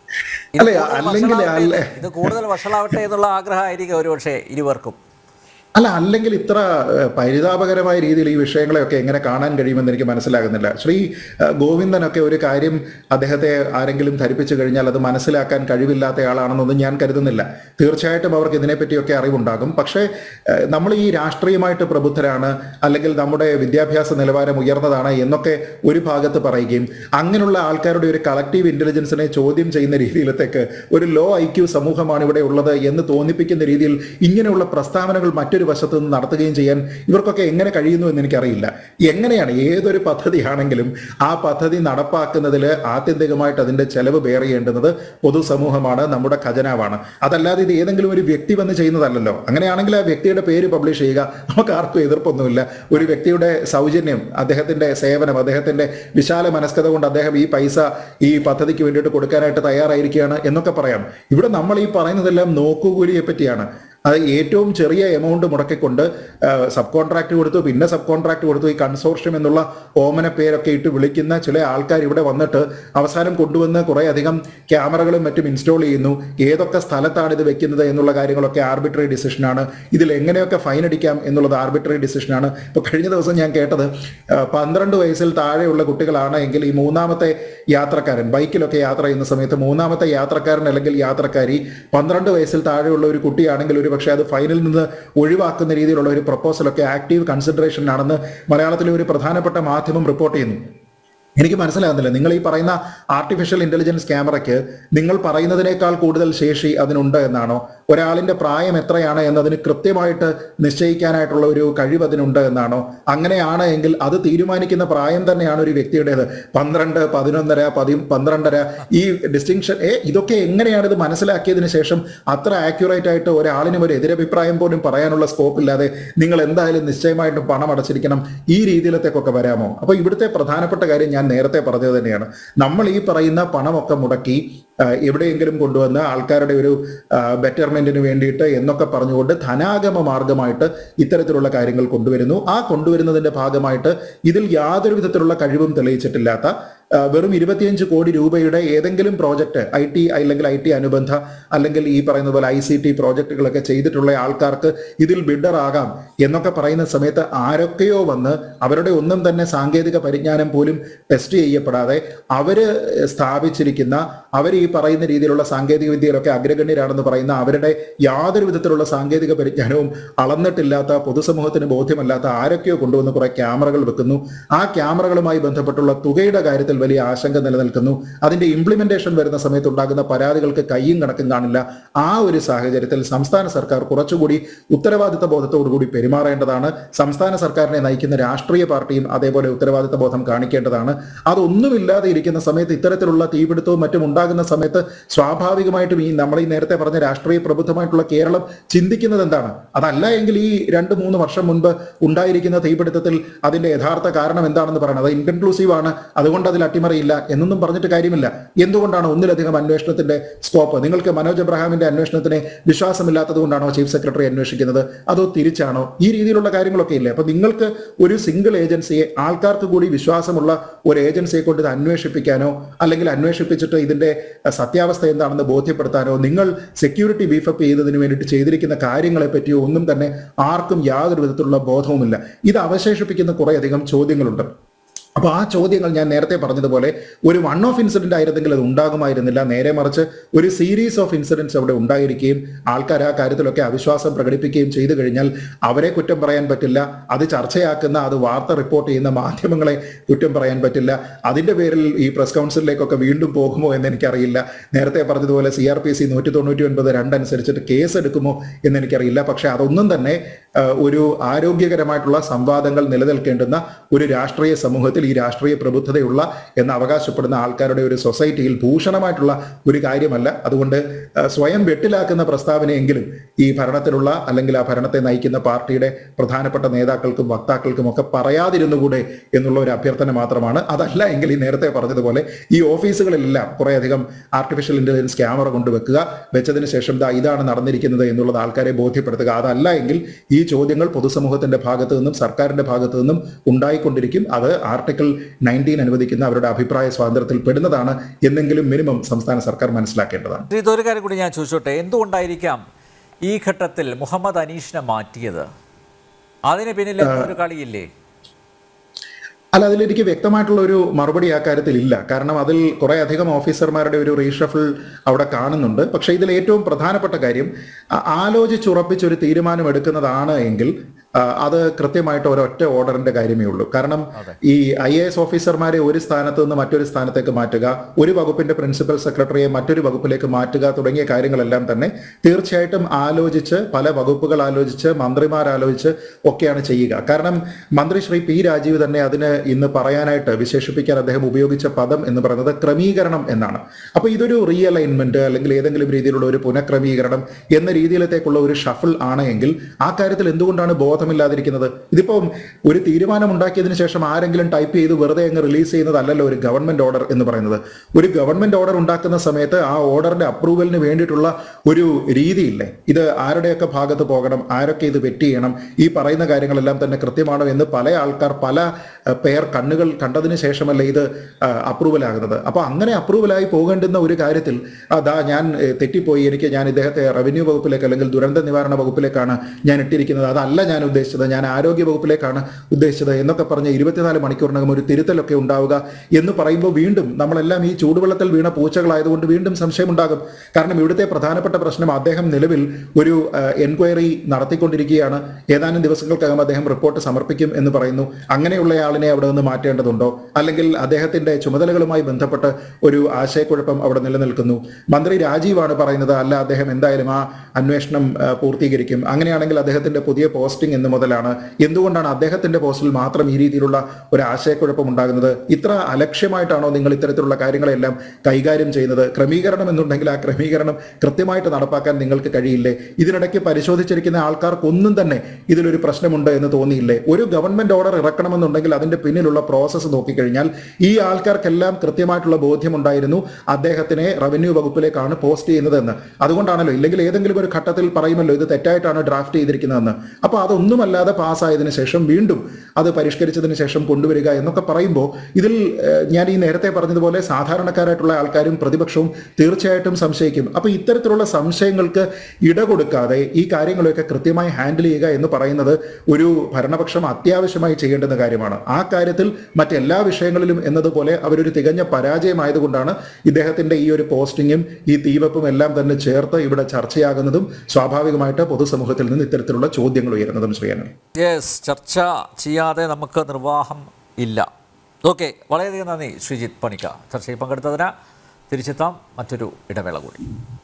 ഇത് അല്ലേ, കൂടുതൽ അല്ലെങ്കിൽ വഷളാവട്ടെ അല്ലേ? എന്ന്- ഇത് കൂടുതൽ വഷളാവട്ടെ എന്നുള്ള ആഗ്രഹമായിരിക്കും ഒരുപക്ഷെ ഇരുവർക്കും അല്ല അല്ലെങ്കിൽ ഇത്ര ഏഹ്, പരിതാപകരമായ രീതിയിൽ ഈ വിഷയങ്ങളെയൊക്കെ എങ്ങനെ കാണാൻ കഴിയുമെന്ന് എനിക്ക് മനസ്സിലാകുന്നില്ല ശ്രീ ഏഹ്, ഗോവിന്ദനൊക്കെ ഒരു കാര്യം അദ്ദേഹത്തെ ആരെങ്കിലും ധരിപ്പിച്ചു കഴിഞ്ഞാൽ അത് മനസ്സിലാക്കാൻ കഴിവില്ലാത്ത ആളാണെന്നൊന്നും ഞാൻ കരുതുന്നില്ല തീർച്ചയായിട്ടും അവർക്ക് ഇതിനെപ്പറ്റിയൊക്കെ അറിവുണ്ടാകും പക്ഷേ ഏഹ്, നമ്മൾ ഈ രാഷ്ട്രീയമായിട്ട് പ്രബുദ്ധരാണ് അല്ലെങ്കിൽ നമ്മുടെ വിദ്യാഭ്യാസ നിലവാരം ഉയർന്നതാണ് എന്നൊക്കെ ഒരു ഭാഗത്ത് പറയുകയും അങ്ങനെയുള്ള ആൾക്കാരുടെ ഒരു കളക്റ്റീവ് ഇന്റലിജൻസിനെ ചോദ്യം ചെയ്യുന്ന രീതിയിലത്തേക്ക് ഒരു ലോ ഐ ക്യു സമൂഹമാണ് ഇവിടെ ഉള്ളത് എന്ന് തോന്നിപ്പിക്കുന്ന രീതിയിൽ ഇങ്ങനെയുള്ള പ്രസ്താവനകൾ മറ്റൊരു മറ്റൊരു വശത്ത് നിന്ന് നടത്തുകയും ചെയ്യാൻ ഇവർക്കൊക്കെ എങ്ങനെ കഴിയുന്നു എന്ന് എനിക്കറിയില്ല എങ്ങനെയാണ് ഏതൊരു പദ്ധതിയാണെങ്കിലും ആ പദ്ധതി നടപ്പാക്കുന്നതിൽ ആത്യന്തികമായിട്ട് അതിന്റെ ചെലവ് ബെയർ ചെയ്യേണ്ടുന്നത് പൊതുസമൂഹമാണ് നമ്മുടെ ഖജനാവാണ് അതല്ലാതെ ഇത് ഏതെങ്കിലും ഒരു വ്യക്തി വന്ന് ചെയ്യുന്നതല്ലല്ലോ അങ്ങനെയാണെങ്കിൽ ആ വ്യക്തിയുടെ പേര് പബ്ലിഷ് ചെയ്യുക നമുക്ക് ആർക്കും എതിർപ്പൊന്നുമില്ല ഒരു വ്യക്തിയുടെ സൗജന്യം അദ്ദേഹത്തിന്റെ സേവനം അദ്ദേഹത്തിന്റെ വിശാല മനസ്കത കൊണ്ട് അദ്ദേഹം ഈ പൈസ ഈ പദ്ധതിക്ക് വേണ്ടിയിട്ട് കൊടുക്കാനായിട്ട് തയ്യാറായിരിക്കുകയാണ് എന്നൊക്കെ പറയാം ഇവിടെ നമ്മൾ ഈ പറയുന്നതെല്ലാം നോക്കുകൂലിയെ പറ്റിയാണ് അത് ഏറ്റവും ചെറിയ എമൗണ്ട് മുടക്കിക്കൊണ്ട് സബ് കോൺട്രാക്ട് കൊടുത്തു പിന്നെ സബ് കോൺട്രാക്ട് കൊടുത്തു ഈ കൺസോർഷ്യം എന്നുള്ള ഓമന പേരൊക്കെ ഇട്ട് വിളിക്കുന്ന ചില ആൾക്കാർ ഇവിടെ വന്നിട്ട് അവസാനം കൊണ്ടുവന്ന് കുറേ അധികം ക്യാമറകളും മറ്റും ഇൻസ്റ്റാൾ ചെയ്യുന്നു ഏതൊക്കെ സ്ഥലത്താണ് ഇത് വെക്കുന്നത് എന്നുള്ള കാര്യങ്ങളൊക്കെ ആർബിട്രറി ഡിസിഷനാണ് ഇതിൽ എങ്ങനെയൊക്കെ ഫൈൻ അടിക്കാം എന്നുള്ളത് ആർബിട്രറി ഡിസിഷനാണ് ഇപ്പോൾ കഴിഞ്ഞ ദിവസം ഞാൻ കേട്ടത് ആ, പന്ത്രണ്ട് വയസ്സിൽ താഴെയുള്ള കുട്ടികളാണ് എങ്കിൽ ഈ മൂന്നാമത്തെ യാത്രക്കാരൻ ബൈക്കിലൊക്കെ യാത്ര ചെയ്യുന്ന സമയത്ത് മൂന്നാമത്തെ യാത്രക്കാരൻ അല്ലെങ്കിൽ യാത്രക്കാരി പന്ത്രണ്ട് വയസ്സിൽ താഴെയുള്ള ഒരു കുട്ടിയാണെങ്കിൽ ഒരു പക്ഷേ അത് ഫൈനിൽ നിന്ന് ഒഴിവാക്കുന്ന രീതിയിലുള്ള ഒരു പ്രപ്പോസലൊക്കെ ആക്റ്റീവ് കൺസിഡറേഷൻ ആണെന്ന് മലയാളത്തിലെ ഒരു പ്രധാനപ്പെട്ട മാധ്യമം റിപ്പോർട്ട് ചെയ്യുന്നു എനിക്ക് മനസ്സിലാകുന്നില്ല നിങ്ങൾ ഈ പറയുന്ന ആർട്ടിഫിഷ്യൽ ഇന്റലിജൻസ് ക്യാമറയ്ക്ക് നിങ്ങൾ പറയുന്നതിനേക്കാൾ കൂടുതൽ ശേഷി അതിനുണ്ട് എന്നാണോ ഒരാളിന്റെ പ്രായം എത്രയാണ് എന്നതിന് കൃത്യമായിട്ട് നിശ്ചയിക്കാനായിട്ടുള്ള ഒരു കഴിവ് അതിനുണ്ട് എന്നാണോ അങ്ങനെയാണ് എങ്കിൽ അത് തീരുമാനിക്കുന്ന പ്രായം തന്നെയാണ് ഒരു വ്യക്തിയുടേത് പന്ത്രണ്ട് പതിനൊന്നര പതി പന്ത്രണ്ടര ഈ ഡിസ്റ്റിങ്ഷൻ ഏ ഇതൊക്കെ എങ്ങനെയാണ് ഇത് മനസ്സിലാക്കിയതിന് ശേഷം അത്ര ആക്യുറേറ്റ് ആയിട്ട് ഒരാളിനും ഒരു എതിരഭിപ്രായം പോലും പറയാനുള്ള സ്കോപ്പ് ഇല്ലാതെ നിങ്ങൾ എന്തായാലും നിശ്ചയമായിട്ടും പണം അടച്ചിരിക്കണം ഈ രീതിയിലത്തേക്കൊക്കെ വരാമോ അപ്പൊ ഇവിടുത്തെ പ്രധാനപ്പെട്ട കാര്യം ഞാൻ നേരത്തെ പറഞ്ഞത് തന്നെയാണ് നമ്മൾ ഈ പറയുന്ന പണമൊക്കെ മുടക്കി ആ, എവിടെയെങ്കിലും കൊണ്ടുവന്ന് ആൾക്കാരുടെ ഒരു ബെറ്റർമെന്റിന് വേണ്ടിയിട്ട് എന്നൊക്കെ പറഞ്ഞുകൊണ്ട് ധനാഗമ മാർഗമായിട്ട് ഇത്തരത്തിലുള്ള കാര്യങ്ങൾ കൊണ്ടുവരുന്നു ആ കൊണ്ടുവരുന്നതിന്റെ ഭാഗമായിട്ട് ഇതിൽ യാതൊരു വിധത്തിലുള്ള കഴിവും തെളിയിച്ചിട്ടില്ലാത്ത ആ, വെറും ഇരുപത്തിയഞ്ച് കോടി രൂപയുടെ ഏതെങ്കിലും പ്രോജക്റ്റ് ഐ ടി അല്ലെങ്കിൽ ഐ ടി അനുബന്ധ അല്ലെങ്കിൽ ഈ പറയുന്ന പോലെ ഐ സി ടി പ്രോജക്റ്റുകളൊക്കെ ചെയ്തിട്ടുള്ള ആൾക്കാർക്ക് ഇതിൽ ബിഡർ ആകാം എന്നൊക്കെ പറയുന്ന സമയത്ത് ആരൊക്കെയോ വന്ന് അവരുടെ ഒന്നും തന്നെ സാങ്കേതിക പരിജ്ഞാനം പോലും ടെസ്റ്റ് ചെയ്യപ്പെടാതെ അവര് സ്ഥാപിച്ചിരിക്കുന്ന അവർ ഈ പറയുന്ന രീതിയിലുള്ള സാങ്കേതിക വിദ്യയിലൊക്കെ അഗ്രഗണ്യരാണെന്ന് പറയുന്ന അവരുടെ യാതൊരു വിധത്തിലുള്ള സാങ്കേതിക പരിജ്ഞാനവും അളന്നിട്ടില്ലാത്ത പൊതുസമൂഹത്തിന് ബോധ്യമല്ലാത്ത ആരൊക്കെയോ കൊണ്ടുവന്ന് കുറെ ക്യാമറകൾ വെക്കുന്നു ആ ക്യാമറകളുമായി ബന്ധപ്പെട്ടുള്ള തുകയുടെ കാര്യത്തിൽ വലിയ ആശങ്ക നിലനിൽക്കുന്നു അതിന്റെ ഇംപ്ലിമെന്റേഷൻ വരുന്ന സമയത്ത് ഉണ്ടാകുന്ന പരാതികൾക്ക് കയ്യും കണക്കും കാണില്ല ആ ഒരു സാഹചര്യത്തിൽ സംസ്ഥാന സർക്കാർ കുറച്ചുകൂടി ഉത്തരവാദിത്ത ബോധത്തോടുകൂടി പെരുമാറേണ്ടതാണ് സംസ്ഥാന സർക്കാരിനെ നയിക്കുന്ന രാഷ്ട്രീയ പാർട്ടിയും അതേപോലെ ഉത്തരവാദിത്ത ബോധം കാണിക്കേണ്ടതാണ് അതൊന്നുമില്ലാതെ ഇരിക്കുന്ന സമയത്ത് ഇത്തരത്തിലുള്ള തീപിടുത്തവും മറ്റും ഉണ്ടാകുന്ന സമയത്ത് സ്വാഭാവികമായിട്ടും ഈ നമ്മൾ ഈ നേരത്തെ പറഞ്ഞ രാഷ്ട്രീയ പ്രബുദ്ധമായിട്ടുള്ള കേരളം ചിന്തിക്കുന്നത് എന്താണ് അതല്ല എങ്കിൽ ഈ രണ്ട് മൂന്ന് വർഷം മുൻപ് ഉണ്ടായിരിക്കുന്ന തീപിടുത്തത്തിൽ അതിന്റെ യഥാർത്ഥ കാരണം എന്താണെന്ന് പറയണം അത് ഇൻകൺക്ലൂസീവ് ആണ് അതുകൊണ്ട് അതിൽ അട്ടിമറിയില്ല എന്നൊന്നും പറഞ്ഞിട്ട് കാര്യമില്ല എന്തുകൊണ്ടാണ് ഒന്നിലധികം അന്വേഷണത്തിന്റെ സ്കോപ്പ് നിങ്ങൾക്ക് മനോജ് എബ്രഹാമിന്റെ അന്വേഷണത്തിനെ വിശ്വാസമില്ലാത്തത് കൊണ്ടാണോ ചീഫ് സെക്രട്ടറി അന്വേഷിക്കുന്നത് അതോ തിരിച്ചാണോ ഈ രീതിയിലുള്ള കാര്യങ്ങളൊക്കെ ഇല്ലേ അപ്പൊ നിങ്ങൾക്ക് ഒരു സിംഗിൾ ഏജൻസിയെ ആൾക്കാർക്ക് കൂടി വിശ്വാസമുള്ള ഒരു ഏജൻസിയെ കൊണ്ട് ഇത് അന്വേഷിപ്പിക്കാനോ അല്ലെങ്കിൽ അന്വേഷിപ്പിച്ചിട്ട് ഇതിന്റെ അഹ്, സത്യാവസ്ഥ എന്താണെന്ന് ബോധ്യപ്പെടുത്താനോ നിങ്ങൾ സെക്യൂരിറ്റി ബീഫപ്പ് ചെയ്തതിന് വേണ്ടിയിട്ട് ചെയ്തിരിക്കുന്ന കാര്യങ്ങളെ പറ്റിയോ ഒന്നും തന്നെ ആർക്കും യാതൊരു വിധത്തിലുള്ള ബോധവുമില്ല ഇത് അവശേഷിപ്പിക്കുന്ന കുറേയധികം ചോദ്യങ്ങളുണ്ട് അപ്പൊ ആ ചോദ്യങ്ങൾ ഞാൻ നേരത്തെ പറഞ്ഞതുപോലെ ഒരു വൺ ഓഫ് ഇൻസിഡന്റ് ആയിരുന്നെങ്കിൽ അത് ഉണ്ടാകുമായിരുന്നില്ല നേരെ മറിച്ച് ഒരു സീരീസ് ഓഫ് ഇൻസിഡൻസ് അവിടെ ഉണ്ടായിരിക്കുകയും ആൾക്കാർ ആ കാര്യത്തിലൊക്കെ അവിശ്വാസം പ്രകടിപ്പിക്കുകയും ചെയ്തു കഴിഞ്ഞാൽ അവരെ കുറ്റം പറയാൻ പറ്റില്ല അത് ചർച്ചയാക്കുന്ന അത് വാർത്ത റിപ്പോർട്ട് ചെയ്യുന്ന മാധ്യമങ്ങളെ കുറ്റം പറയാൻ പറ്റില്ല അതിന്റെ പേരിൽ ഈ പ്രസ് കൗൺസിലിലേക്കൊക്കെ വീണ്ടും പോകുമോ എന്ന് എനിക്കറിയില്ല നേരത്തെ പറഞ്ഞതുപോലെ സി ആർ പി സി നൂറ്റി തൊണ്ണൂറ്റി ഒൻപത് രണ്ടനുസരിച്ചിട്ട് കേസ് എടുക്കുമോ എന്ന് എനിക്കറിയില്ല പക്ഷെ അതൊന്നും തന്നെ ആ, ഒരു ആരോഗ്യകരമായിട്ടുള്ള സംവാദങ്ങൾ നിലനിൽക്കേണ്ടുന്ന ഒരു രാഷ്ട്രീയ സമൂഹത്തിൽ ഈ രാഷ്ട്രീയ പ്രബുദ്ധതയുള്ള എന്ന് അവകാശപ്പെടുന്ന ആൾക്കാരുടെ ഒരു സൊസൈറ്റിയിൽ ഭൂഷണമായിട്ടുള്ള ഒരു കാര്യമല്ല അതുകൊണ്ട് ആ, സ്വയം വെട്ടിലാക്കുന്ന പ്രസ്താവനയെങ്കിലും ഈ ഭരണത്തിലുള്ള അല്ലെങ്കിൽ ആ ഭരണത്തെ നയിക്കുന്ന പാർട്ടിയുടെ പ്രധാനപ്പെട്ട നേതാക്കൾക്കും വക്താക്കൾക്കും ഒക്കെ പറയാതിരുന്നുകൂടെ എന്നുള്ള ഒരു അഭ്യർത്ഥന മാത്രമാണ് അതല്ല എങ്കിൽ ഈ നേരത്തെ പറഞ്ഞതുപോലെ ഈ ഓഫീസുകളിലെല്ലാം കുറേയധികം ആർട്ടിഫിഷ്യൽ ഇന്റലിജൻസ് ക്യാമറ കൊണ്ടുവെക്കുക വെച്ചതിന് ശേഷം ദാ ഇതാണ് നടന്നിരിക്കുന്നത് എന്നുള്ളത് ആൾക്കാരെ ബോധ്യപ്പെടുത്തുക അതല്ല എങ്കിൽ ഈ ചോദ്യങ്ങൾ പൊതുസമൂഹത്തിന്റെ ഭാഗത്തു നിന്നും സർക്കാരിന്റെ ഭാഗത്തു നിന്നും ഉണ്ടായിക്കൊണ്ടിരിക്കും അത് ആർട്ടിക്കിൾ നയൻറ്റീൻ അനുവദിക്കുന്ന അവരുടെ അഭിപ്രായ സ്വാതന്ത്ര്യത്തിൽ പെടുന്നതാണ് എന്നെങ്കിലും മിനിമം സംസ്ഥാന സർക്കാർ മനസ്സിലാക്കേണ്ടതാണ് ശ്രീ ഇതൊരു കാര്യം കൂടി ഞാൻ ചോദിച്ചോട്ടെ എന്തുകൊണ്ടായിരിക്കാം ഈ ഘട്ടത്തിൽ മുഹമ്മദ് അനീഷിനെ മാറ്റിയത് അതിന് പിന്നിൽ ഒരു കളിയില്ലേ അല്ല അതിലെനിക്ക് വ്യക്തമായിട്ടുള്ള ഒരു മറുപടി ആ കാര്യത്തിൽ ഇല്ല കാരണം അതിൽ കുറെ അധികം ഓഫീസർമാരുടെ ഒരു റീഷഫിൾ അവിടെ കാണുന്നുണ്ട് പക്ഷേ ഇതിൽ ഏറ്റവും പ്രധാനപ്പെട്ട കാര്യം ആ- ആലോചിച്ചുറപ്പിച്ച് ഒരു തീരുമാനം എടുക്കുന്നതാണ് എങ്കിൽ ആ, അത് കൃത്യമായിട്ട് ഒരൊറ്റ ഓർഡറിന്റെ കാര്യമേ ഉള്ളൂ കാരണം അതെ. ഈ ഐ എ എസ് ഓഫീസർമാരെ ഒരു സ്ഥാനത്ത് നിന്ന് മറ്റൊരു സ്ഥാനത്തേക്ക് മാറ്റുക ഒരു വകുപ്പിന്റെ പ്രിൻസിപ്പൽ സെക്രട്ടറിയെ മറ്റൊരു വകുപ്പിലേക്ക് മാറ്റുക തുടങ്ങിയ കാര്യങ്ങളെല്ലാം തന്നെ തീർച്ചയായിട്ടും ആലോചിച്ച് പല വകുപ്പുകൾ ആലോചിച്ച് മന്ത്രിമാർ ആലോചിച്ച് ഒക്കെയാണ് ചെയ്യുക കാരണം മന്ത്രി ശ്രീ പി രാജീവ് തന്നെ അതിന് ഇന്ന് പറയാനായിട്ട് വിശേഷിപ്പിക്കാൻ അദ്ദേഹം ഉപയോഗിച്ച പദം എന്ന് പറയുന്നത് ക്രമീകരണം എന്നാണ് അപ്പൊ ഇതൊരു റീഅലൈൻമെന്റ് അല്ലെങ്കിൽ ഏതെങ്കിലും രീതിയിലുള്ള ഒരു പുനഃക്രമീകരണം എന്ന രീതിയിലത്തേക്കുള്ള ഒരു ഷഫിൾ ആണ് എങ്കിൽ ആ കാര്യത്തിൽ എന്തുകൊണ്ടാണ് ബോധമില്ലാതിരിക്കുന്നത് ഇതിപ്പം ഒരു തീരുമാനം ഉണ്ടാക്കിയതിനു ശേഷം ആരെങ്കിലും ടൈപ്പ് ചെയ്ത് വെറുതെ അങ്ങ് റിലീസ് ചെയ്യുന്നതല്ലല്ലോ ഒരു ഗവൺമെന്റ് ഓർഡർ എന്ന് പറയുന്നത് ഒരു ഗവൺമെന്റ് ഓർഡർ ഉണ്ടാക്കുന്ന സമയത്ത് ആ ഓർഡറിന്റെ അപ്രൂവലിന് വേണ്ടിയിട്ടുള്ള ഒരു രീതിയില്ലേ ഇത് ആരുടെയൊക്കെ ഭാഗത്ത് പോകണം ആരൊക്കെ ഇത് വെറ്റ് ചെയ്യണം ഈ പറയുന്ന കാര്യങ്ങളെല്ലാം തന്നെ കൃത്യമാണോ എന്ന് പല ആൾക്കാർ പല അഹ്, പേർ കണ്ണുകൾ കണ്ടതിന് ശേഷമല്ലേ ഇത് അപ്രൂവൽ ആകുന്നത് അപ്പൊ അങ്ങനെ അപ്രൂവലായി പോകേണ്ടുന്ന ഒരു കാര്യത്തിൽ അതാ ഞാൻ ഏഹ്, തെറ്റിപ്പോയി എനിക്ക് ഞാൻ ഇദ്ദേഹത്തെ റവന്യൂ വകുപ്പിലേക്ക് അല്ലെങ്കിൽ ദുരന്ത നിവാരണ വകുപ്പിലേക്കാണ് ഞാൻ ഇട്ടിരിക്കുന്നത് അതല്ല ഞാൻ ഉദ്ദേശിച്ചത് ഞാൻ ആരോഗ്യ വകുപ്പിലേക്കാണ് ഉദ്ദേശിച്ചത് എന്നൊക്കെ പറഞ്ഞ് ഇരുപത്തിനാല് മണിക്കൂറിനകം ഒരു തിരുത്തലൊക്കെ ഉണ്ടാവുക എന്ന് പറയുമ്പോൾ വീണ്ടും നമ്മളെല്ലാം ഈ ചൂടുവെള്ളത്തിൽ വീണ പൂച്ചകളായതുകൊണ്ട് വീണ്ടും സംശയമുണ്ടാകും കാരണം ഇവിടുത്തെ പ്രധാനപ്പെട്ട പ്രശ്നം അദ്ദേഹം നിലവിൽ ഒരു എൻക്വയറി നടത്തിക്കൊണ്ടിരിക്കുകയാണ് ഏതാനും ദിവസങ്ങൾക്കകം അദ്ദേഹം റിപ്പോർട്ട് സമർപ്പിക്കും എന്ന് പറയുന്നു അങ്ങനെയുള്ളയാളിനെ അവിടെ നിന്ന് മാറ്റേണ്ടതുണ്ടോ അല്ലെങ്കിൽ അദ്ദേഹത്തിന്റെ ചുമതലകളുമായി ബന്ധപ്പെട്ട് ഒരു ആശയക്കുഴപ്പം അവിടെ നിലനിൽക്കുന്നു മന്ത്രി രാജീവാണ് പറയുന്നത് അല്ല അദ്ദേഹം എന്തായാലും ആ അന്വേഷണം ആ, പൂർത്തീകരിക്കും അങ്ങനെയാണെങ്കിൽ അദ്ദേഹത്തിന്റെ പുതിയ പോസ്റ്റിംഗ് എന്ന് മുതലാണ് എന്തുകൊണ്ടാണ് അദ്ദേഹത്തിന്റെ പോസ്റ്റിൽ മാത്രം ഈ രീതിയിലുള്ള ഒരു ആശയക്കുഴപ്പം ഉണ്ടാകുന്നത് ഇത്ര അലക്ഷ്യമായിട്ടാണോ നിങ്ങൾ ഇത്തരത്തിലുള്ള കാര്യങ്ങളെല്ലാം കൈകാര്യം ചെയ്യുന്നത് ക്രമീകരണം എന്നുണ്ടെങ്കിൽ ആ ക്രമീകരണം കൃത്യമായിട്ട് നടപ്പാക്കാൻ നിങ്ങൾക്ക് കഴിയില്ലേ ഇതിനിടയ്ക്ക് പരിശോധിച്ചിരിക്കുന്ന ആൾക്കാർക്കൊന്നും തന്നെ ഇതിലൊരു പ്രശ്നമുണ്ട് എന്ന് തോന്നിയില്ലേ ഒരു ഗവൺമെന്റ് ഓർഡർ ഇറക്കണമെന്നുണ്ടെങ്കിൽ അതിന്റെ പിന്നിലുള്ള പ്രോസസ്സ് നോക്കിക്കഴിഞ്ഞാൽ ഈ ആൾക്കാർക്കെല്ലാം കൃത്യമായിട്ടുള്ള ബോധ്യമുണ്ടായിരുന്നു അദ്ദേഹത്തിനെ റവന്യൂ വകുപ്പിലേക്കാണ് പോസ്റ്റ് ചെയ്യുന്നതെന്ന് അതുകൊണ്ടാണല്ലോ ഇല്ലെങ്കിൽ ഏതെങ്കിലും ഒരു ഘട്ടത്തിൽ പറയുമല്ലോ ഇത് തെറ്റായിട്ടാണ് ഡ്രാഫ്റ്റ് ചെയ്തിരിക്കുന്നതെന്ന് അപ്പൊ അതൊന്നുമല്ലാതെ പാസ്സായതിനു ശേഷം വീണ്ടും അത് പരിഷ്കരിച്ചതിന് ശേഷം കൊണ്ടുവരിക എന്നൊക്കെ പറയുമ്പോൾ ഇതിൽ ഏഹ്, ഞാൻ ഈ നേരത്തെ പറഞ്ഞതുപോലെ സാധാരണക്കാരായിട്ടുള്ള ആൾക്കാരും പ്രതിപക്ഷവും തീർച്ചയായിട്ടും സംശയിക്കും അപ്പൊ ഇത്തരത്തിലുള്ള സംശയങ്ങൾക്ക് ഇട കൊടുക്കാതെ ഈ കാര്യങ്ങളൊക്കെ കൃത്യമായി ഹാൻഡിൽ ചെയ്യുക എന്ന് പറയുന്നത് ഒരു ഭരണപക്ഷം അത്യാവശ്യമായി ചെയ്യേണ്ടുന്ന കാര്യമാണ് ആ കാര്യത്തിൽ മറ്റെല്ലാ വിഷയങ്ങളിലും എന്നതുപോലെ അവരൊരു തികഞ്ഞ പരാജയമായതുകൊണ്ടാണ് ഇദ്ദേഹത്തിന്റെ ഈ ഒരു പോസ്റ്റിങ്ങും ഈ തീവെപ്പും എല്ലാം തന്നെ ചേർത്ത് ഇവിടെ ചർച്ചയാകുന്നതും സ്വാഭാവികമായിട്ട് പൊതുസമൂഹത്തിൽ നിന്ന് ഇത്തരത്തിലുള്ള ചോദ്യങ്ങൾ ഉയരുന്നതും ശ്രീയാനൽ യെസ് ചർച്ച ചെയ്യാതെ നമുക്ക് നിർവാഹം ഇല്ല ഓക്കെ വളരെയധികം നന്ദി ശ്രീജിത്ത് പണിക്ക ചർച്ചയിൽ പങ്കെടുത്തതിന് തിരിച്ചെത്താം മറ്റൊരു ഇടവേള കൂടി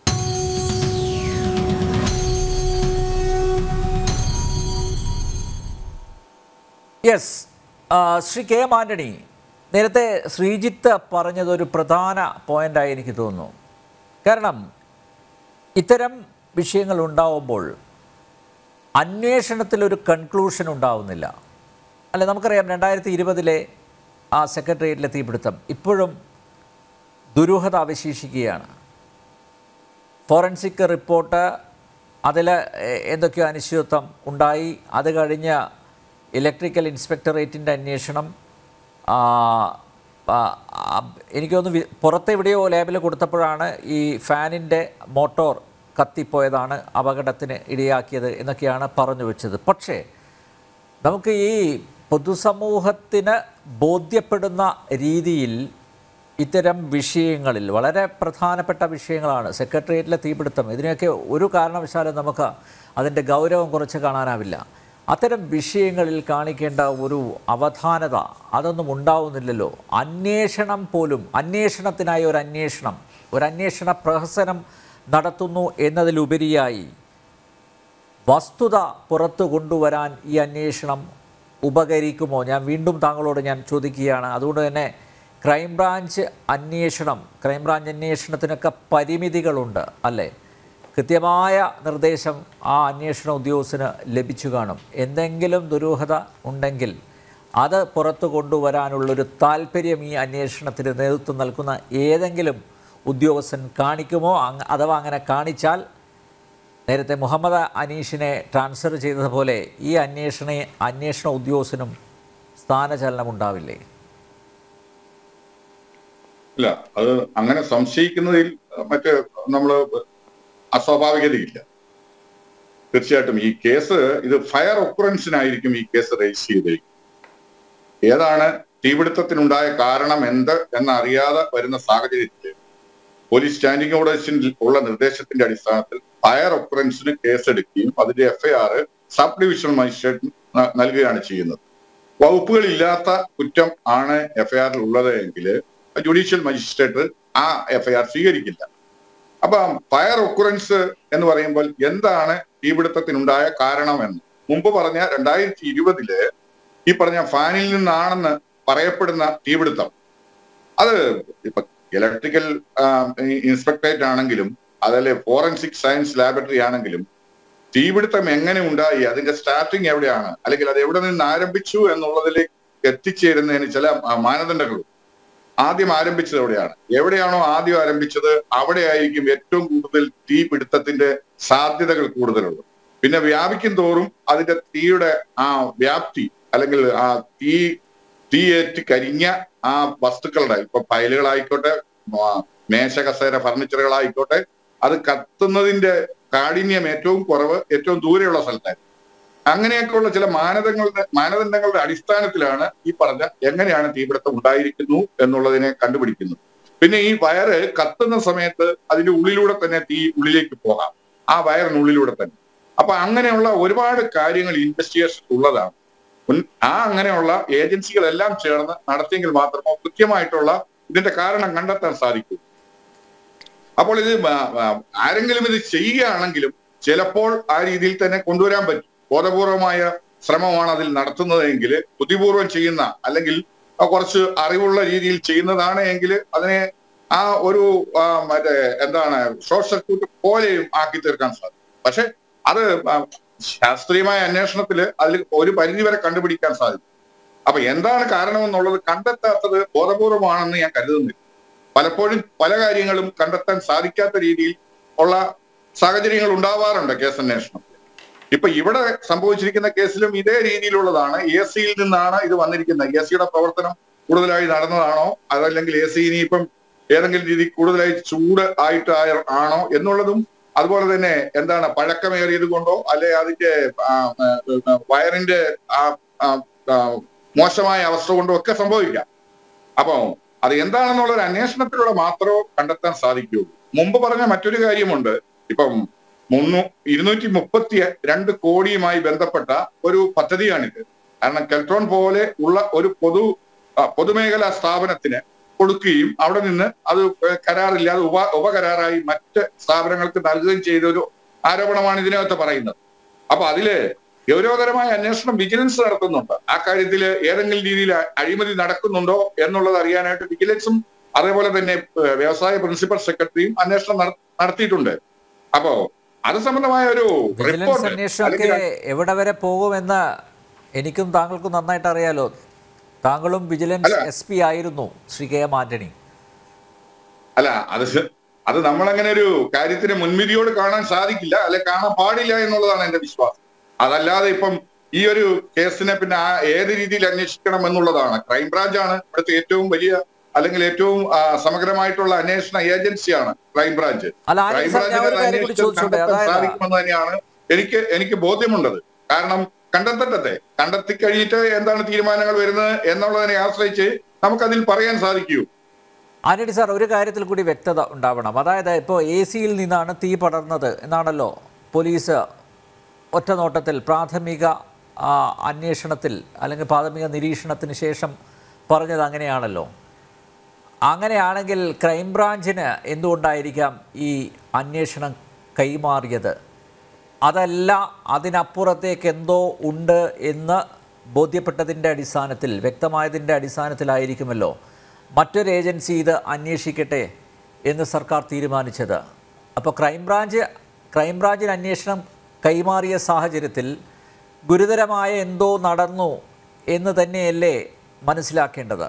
yes Shri K M Antony നേരത്തെ ശ്രീജിത്ത് പറഞ്ഞതൊരു പ്രധാന പോയിൻ്റായി എനിക്ക് തോന്നുന്നു കാരണം ഇത്തരം വിഷയങ്ങൾ ഉണ്ടാവുമ്പോൾ അന്വേഷണത്തിലൊരു കൺക്ലൂഷൻ ഉണ്ടാവുന്നില്ല അല്ല നമുക്കറിയാം രണ്ടായിരത്തി ഇരുപതിലെ ആ സെക്രട്ടേറിയറ്റിലെ തീപിടുത്തം ഇപ്പോഴും ദുരൂഹത അവശേഷിക്കുകയാണ് ഫോറൻസിക് റിപ്പോർട്ട് അതിൽ എന്തൊക്കെയോ അനിശ്ചിതത്വം ഉണ്ടായി അത് കഴിഞ്ഞ് ഇലക്ട്രിക്കൽ ഇൻസ്പെക്ടറേറ്റിൻ്റെ അന്വേഷണം ആ, ആ, ആ, എനിക്ക് തോന്നുന്നു വി- പുറത്തെവിടെയോ ലാബിൽ കൊടുത്തപ്പോഴാണ് ഈ ഫാനിൻ്റെ മോട്ടോർ കത്തിപ്പോയതാണ് അപകടത്തിന് ഇടയാക്കിയത് എന്നൊക്കെയാണ് പറഞ്ഞു വെച്ചത് പക്ഷേ നമുക്ക് ഈ പൊതുസമൂഹത്തിന് ബോധ്യപ്പെടുന്ന രീതിയിൽ ഇത്തരം വിഷയങ്ങളിൽ വളരെ പ്രധാനപ്പെട്ട വിഷയങ്ങളാണ് സെക്രട്ടേറിയറ്റിലെ തീപിടുത്തം ഇതിനെയൊക്കെ ഒരു കാരണവശാലും നമുക്ക് അതിൻ്റെ ഗൗരവം കുറച്ച് കാണാനാവില്ല അത്തരം വിഷയങ്ങളിൽ കാണിക്കേണ്ട ഒരു അവധാനത അതൊന്നും ഉണ്ടാവുന്നില്ലല്ലോ അന്വേഷണം പോലും അന്വേഷണത്തിനായി ഒരു അന്വേഷണം ഒരു അന്വേഷണ പ്രഹസനം നടത്തുന്നു എന്നതിലുപരിയായി വസ്തുത പുറത്തു കൊണ്ടുവരാൻ ഈ അന്വേഷണം ഉപകരിക്കുമോ ഞാൻ വീണ്ടും താങ്കളോട് ഞാൻ ചോദിക്കുകയാണ് അതുകൊണ്ട് തന്നെ ക്രൈംബ്രാഞ്ച് അന്വേഷണം ക്രൈംബ്രാഞ്ച് അന്വേഷണത്തിനൊക്കെ പരിമിതികളുണ്ട് അല്ലേ കൃത്യമായ നിർദ്ദേശം ആ അന്വേഷണ ഉദ്യോഗസ്ഥന് ലഭിച്ചു കാണും എന്തെങ്കിലും ദുരൂഹത ഉണ്ടെങ്കിൽ അത് പുറത്തു കൊണ്ടുവരാനുള്ളൊരു താല്പര്യം ഈ അന്വേഷണത്തിന് നേതൃത്വം നൽകുന്ന ഏതെങ്കിലും ഉദ്യോഗസ്ഥൻ കാണിക്കുമോ അങ്ങ് അഥവാ അങ്ങനെ കാണിച്ചാൽ നേരത്തെ മുഹമ്മദ് അനീഷിനെ ട്രാൻസ്ഫർ ചെയ്തതുപോലെ ഈ അന്വേഷണ അന്വേഷണ ഉദ്യോഗസ്ഥനും സ്ഥാനചലനം ഉണ്ടാവില്ലേ ഇല്ല അത് അങ്ങനെ സംശയിക്കുന്നതിൽ മറ്റ് നമ്മൾ അസ്വാഭാവികതയില്ല തീർച്ചയായിട്ടും ഈ കേസ് ഇത് ഫയർ ഒക്കുറൻസിനായിരിക്കും ഈ കേസ് രജിസ്റ്റർ ചെയ്തിരിക്കുന്നത് ഏതാണ് തീപിടുത്തത്തിനുണ്ടായ കാരണം എന്ത് എന്നറിയാതെ വരുന്ന സാഹചര്യത്തിൽ പോലീസ് സ്റ്റാൻഡിംഗ് ഓർഡേഴ്സിൽ ഉള്ള നിർദ്ദേശത്തിന്റെ അടിസ്ഥാനത്തിൽ ഫയർ ഒക്കുറൻസിന് കേസെടുക്കുകയും അതിന്റെ എഫ്ഐആർ സബ് ഡിവിഷണൽ മജിസ്ട്രേറ്റ് ന- നൽകുകയാണ് ചെയ്യുന്നത് വകുപ്പുകളില്ലാത്ത കുറ്റം ആണ് എഫ്ഐആറിൽ ഉള്ളത് എങ്കിൽ ജുഡീഷ്യൽ മജിസ്ട്രേറ്റ് ആ എഫ്ഐആർ സ്വീകരിക്കില്ല അപ്പൊ ഫയർ ഒക്കുറൻസ് എന്ന് പറയുമ്പോൾ എന്താണ് തീപിടുത്തത്തിനുണ്ടായ കാരണമെന്ന് മുമ്പ് പറഞ്ഞ രണ്ടായിരത്തി ഇരുപതില് ഈ പറഞ്ഞ ഫാനിൽ നിന്നാണെന്ന് പറയപ്പെടുന്ന തീപിടുത്തം അത് ഇപ്പൊ ഇലക്ട്രിക്കൽ ഇൻസ്പെക്ടറേറ്റ് ആണെങ്കിലും അതല്ലേ ഫോറൻസിക് സയൻസ് ലാബറട്ടറി ആണെങ്കിലും തീപിടുത്തം എങ്ങനെ ഉണ്ടായി അതിന്റെ സ്റ്റാർട്ടിങ് എവിടെയാണ് അല്ലെങ്കിൽ അത് എവിടെ നിന്ന് ആരംഭിച്ചു എന്നുള്ളതിലേക്ക് എത്തിച്ചേരുന്നതിന് ചില ആ, മാനദണ്ഡങ്ങളുണ്ട് ആദ്യം ആരംഭിച്ചത് എവിടെയാണ് എവിടെയാണോ ആദ്യം ആരംഭിച്ചത് അവിടെയായിരിക്കും ഏറ്റവും കൂടുതൽ തീപിടുത്തത്തിന്റെ സാധ്യതകൾ കൂടുതലുള്ളത് പിന്നെ വ്യാപിക്കും തോറും അതിന്റെ തീയുടെ ആ വ്യാപ്തി അല്ലെങ്കിൽ ആ തീ തീയേറ്റ് കരിഞ്ഞ ആ വസ്തുക്കളുടെ ഇപ്പൊ ഫയലുകളായിക്കോട്ടെ ആ, മേശ കസേര ഫർണിച്ചറുകളായിക്കോട്ടെ അത് കത്തുന്നതിന്റെ കാഠിന്യം ഏറ്റവും കുറവ് ഏറ്റവും ദൂരെയുള്ള സ്ഥലത്തായിരുന്നു അങ്ങനെയൊക്കെയുള്ള ചില മാനദണ്ഡങ്ങളുടെ മാനദണ്ഡങ്ങളുടെ അടിസ്ഥാനത്തിലാണ് ഈ പറഞ്ഞ എങ്ങനെയാണ് തീപിടുത്തം ഉണ്ടായിരിക്കുന്നു എന്നുള്ളതിനെ കണ്ടുപിടിക്കുന്നത് പിന്നെ ഈ വയറ് കത്തുന്ന സമയത്ത് അതിന്റെ ഉള്ളിലൂടെ തന്നെ തീ ഉള്ളിലേക്ക് പോകാം ആ വയറിനുള്ളിലൂടെ തന്നെ അപ്പൊ അങ്ങനെയുള്ള ഒരുപാട് കാര്യങ്ങൾ ഇൻവെസ്റ്റിഗേഷൻ ഉള്ളതാണ് ഉൻ- ആ അങ്ങനെയുള്ള ഏജൻസികളെല്ലാം ചേർന്ന് നടത്തിയെങ്കിൽ മാത്രമോ കൃത്യമായിട്ടുള്ള ഇതിന്റെ കാരണം കണ്ടെത്താൻ സാധിക്കൂ അപ്പോൾ ഇത് മ- മ- ആരെങ്കിലും ഇത് ചെയ്യുകയാണെങ്കിലും ചിലപ്പോൾ ആ രീതിയിൽ തന്നെ കൊണ്ടുവരാൻ പറ്റും ബോധപൂർവമായ ശ്രമമാണ് അതിൽ നടത്തുന്നതെങ്കിൽ ബുദ്ധിപൂർവം ചെയ്യുന്ന അല്ലെങ്കിൽ ആ കുറച്ച് അറിവുള്ള രീതിയിൽ ചെയ്യുന്നതാണ് എങ്കിൽ അതിനെ ആ ഒരു ആ, മറ്റേ എന്താണ് ഷോർട്ട് സർക്യൂട്ട് പോലെയും ആക്കി തീർക്കാൻ സാധിക്കും പക്ഷെ അത് ആ, ശാസ്ത്രീയമായ അന്വേഷണത്തിൽ അതിൽ ഒരു പരിധി വരെ കണ്ടുപിടിക്കാൻ സാധിക്കും അപ്പൊ എന്താണ് കാരണമെന്നുള്ളത് കണ്ടെത്താത്തത് ബോധപൂർവമാണെന്ന് ഞാൻ കരുതുന്നില്ല പലപ്പോഴും പല കാര്യങ്ങളും കണ്ടെത്താൻ സാധിക്കാത്ത രീതിയിൽ ഉള്ള സാഹചര്യങ്ങൾ ഉണ്ടാവാറുണ്ട് കേസ് അന്വേഷണം ഇപ്പൊ ഇവിടെ സംഭവിച്ചിരിക്കുന്ന കേസിലും ഇതേ രീതിയിലുള്ളതാണ് എ സിയിൽ നിന്നാണ് ഇത് വന്നിരിക്കുന്നത് എ സിയുടെ പ്രവർത്തനം കൂടുതലായി നടന്നതാണോ അതല്ലെങ്കിൽ എ സി ഇനിയിപ്പം ഏതെങ്കിലും രീതി കൂടുതലായി ചൂട് ആയിട്ട് ആയ- ആണോ എന്നുള്ളതും അതുപോലെ തന്നെ എന്താണ് പഴക്കമേറിയത് കൊണ്ടോ അല്ലെ അതിന്റെ ആ, ആ, ആ, വയറിന്റെ ആ ആ, ആ, മോശമായ അവസ്ഥ കൊണ്ടോ ഒക്കെ സംഭവിക്കാം അപ്പൊ അത് എന്താണെന്നുള്ള ഒരു അന്വേഷണത്തിലൂടെ മാത്രമേ കണ്ടെത്താൻ സാധിക്കുകയുള്ളൂ മുമ്പ് പറഞ്ഞ മറ്റൊരു കാര്യമുണ്ട് ഇപ്പം മുന്നൂ ഇരുന്നൂറ്റി മുപ്പത്തി രണ്ട് കോടിയുമായി ബന്ധപ്പെട്ട ഒരു പദ്ധതിയാണിത് കാരണം കെൽട്രോൺ പോലെ ഉള്ള ഒരു പൊതു ആ, പൊതുമേഖലാ സ്ഥാപനത്തിന് കൊടുക്കുകയും അവിടെ നിന്ന് അത് കരാറില്ലാതെ ഉപ ഉപകരാറായി മറ്റ് സ്ഥാപനങ്ങൾക്ക് നൽകുകയും ചെയ്ത ഒരു ആരോപണമാണ് ഇതിനകത്ത് പറയുന്നത് അപ്പൊ അതില് ഗൗരവതരമായ അന്വേഷണം വിജിലൻസ് നടത്തുന്നുണ്ട് ആ കാര്യത്തിൽ ഏതെങ്കിലും രീതിയിൽ അ- അഴിമതി നടക്കുന്നുണ്ടോ എന്നുള്ളത് അറിയാനായിട്ട് വിജിലൻസും അതേപോലെ തന്നെ ഏഹ്, വ്യവസായ പ്രിൻസിപ്പൽ സെക്രട്ടറിയും അന്വേഷണം നട- നടത്തിയിട്ടുണ്ട് അപ്പോ അത് സംബന്ധമായ ഒരു വിജിലൻസ് റിപ്പോർട്ട് അന്വേഷണമൊക്കെ എവിടെ വരെ പോകുമെന്ന് എനിക്കും താങ്കൾക്കും നന്നായിട്ട് അറിയാലോ താങ്കളും വിജിലൻസ് എസ് പി ആയിരുന്നു ശ്രീ കെ എം ആന്റണി അല്ല അത് ശ- അത് നമ്മളങ്ങനെ ഒരു കാര്യത്തിന് മുൻവിധിയോട് കാണാൻ സാധിക്കില്ല അല്ലെ കാണാൻ പാടില്ല എന്നുള്ളതാണ് എന്റെ വിശ്വാസം അതല്ലാതെ ഇപ്പം ഈ ഒരു കേസിനെ പിന്നെ ആ ഏത് രീതിയിൽ അന്വേഷിക്കണം എന്നുള്ളതാണ് ക്രൈംബ്രാഞ്ച് ആണ് ഇവിടുത്തെ ഏറ്റവും വലിയ അല്ലെങ്കിൽ ഏറ്റവും ആ, സമഗ്രമായിട്ടുള്ള അന്വേഷണ ഏജൻസിയാണ് ക്രൈംബ്രാഞ്ച് അല്ല ആന്റണി സാർ ഞാൻ ഒരു കാര്യം കൂടി ചോദിച്ചോട്ടെ അതായത് സാധിക്കുമെന്ന് തന്നെയാണ് എനിക്ക് എനിക്ക് ബോധ്യമുണ്ടത് കാരണം കണ്ടെത്തട്ടെ കണ്ടെത്തി കഴിഞ്ഞിട്ട് എന്താണ് തീരുമാനങ്ങൾ വരുന്നത് എന്നുള്ളതിനെ ആശ്രയിച്ച് നമുക്കതിൽ പറയാൻ സാധിക്കൂ ആന്റണി സാർ ഒരു കാര്യത്തിൽ കൂടി വ്യക്തത ഉണ്ടാവണം അതായത് ഇപ്പോൾ എ സിയിൽ നിന്നാണ് തീ പടർന്നത് എന്നാണല്ലോ പോലീസ് ഒറ്റ നോട്ടത്തിൽ പ്രാഥമിക ആ, അന്വേഷണത്തിൽ അല്ലെങ്കിൽ പ്രാഥമിക നിരീക്ഷണത്തിന് ശേഷം പറഞ്ഞത് അങ്ങനെയാണല്ലോ അങ്ങനെയാണെങ്കിൽ ക്രൈംബ്രാഞ്ചിന് എന്തുകൊണ്ടായിരിക്കാം ഈ അന്വേഷണം കൈമാറിയത് അതല്ല അതിനപ്പുറത്തേക്ക് എന്തോ ഉണ്ട് എന്ന് ബോധ്യപ്പെട്ടതിൻ്റെ അടിസ്ഥാനത്തിൽ വ്യക്തമായതിൻ്റെ അടിസ്ഥാനത്തിലായിരിക്കുമല്ലോ മറ്റൊരു ഏജൻസി ഇത് അന്വേഷിക്കട്ടെ എന്ന് സർക്കാർ തീരുമാനിച്ചത് അപ്പോൾ ക്രൈംബ്രാഞ്ച് ക്രൈംബ്രാഞ്ചിന് അന്വേഷണം കൈമാറിയ സാഹചര്യത്തിൽ ഗുരുതരമായ എന്തോ നടന്നു എന്ന് തന്നെയല്ലേ മനസ്സിലാക്കേണ്ടത്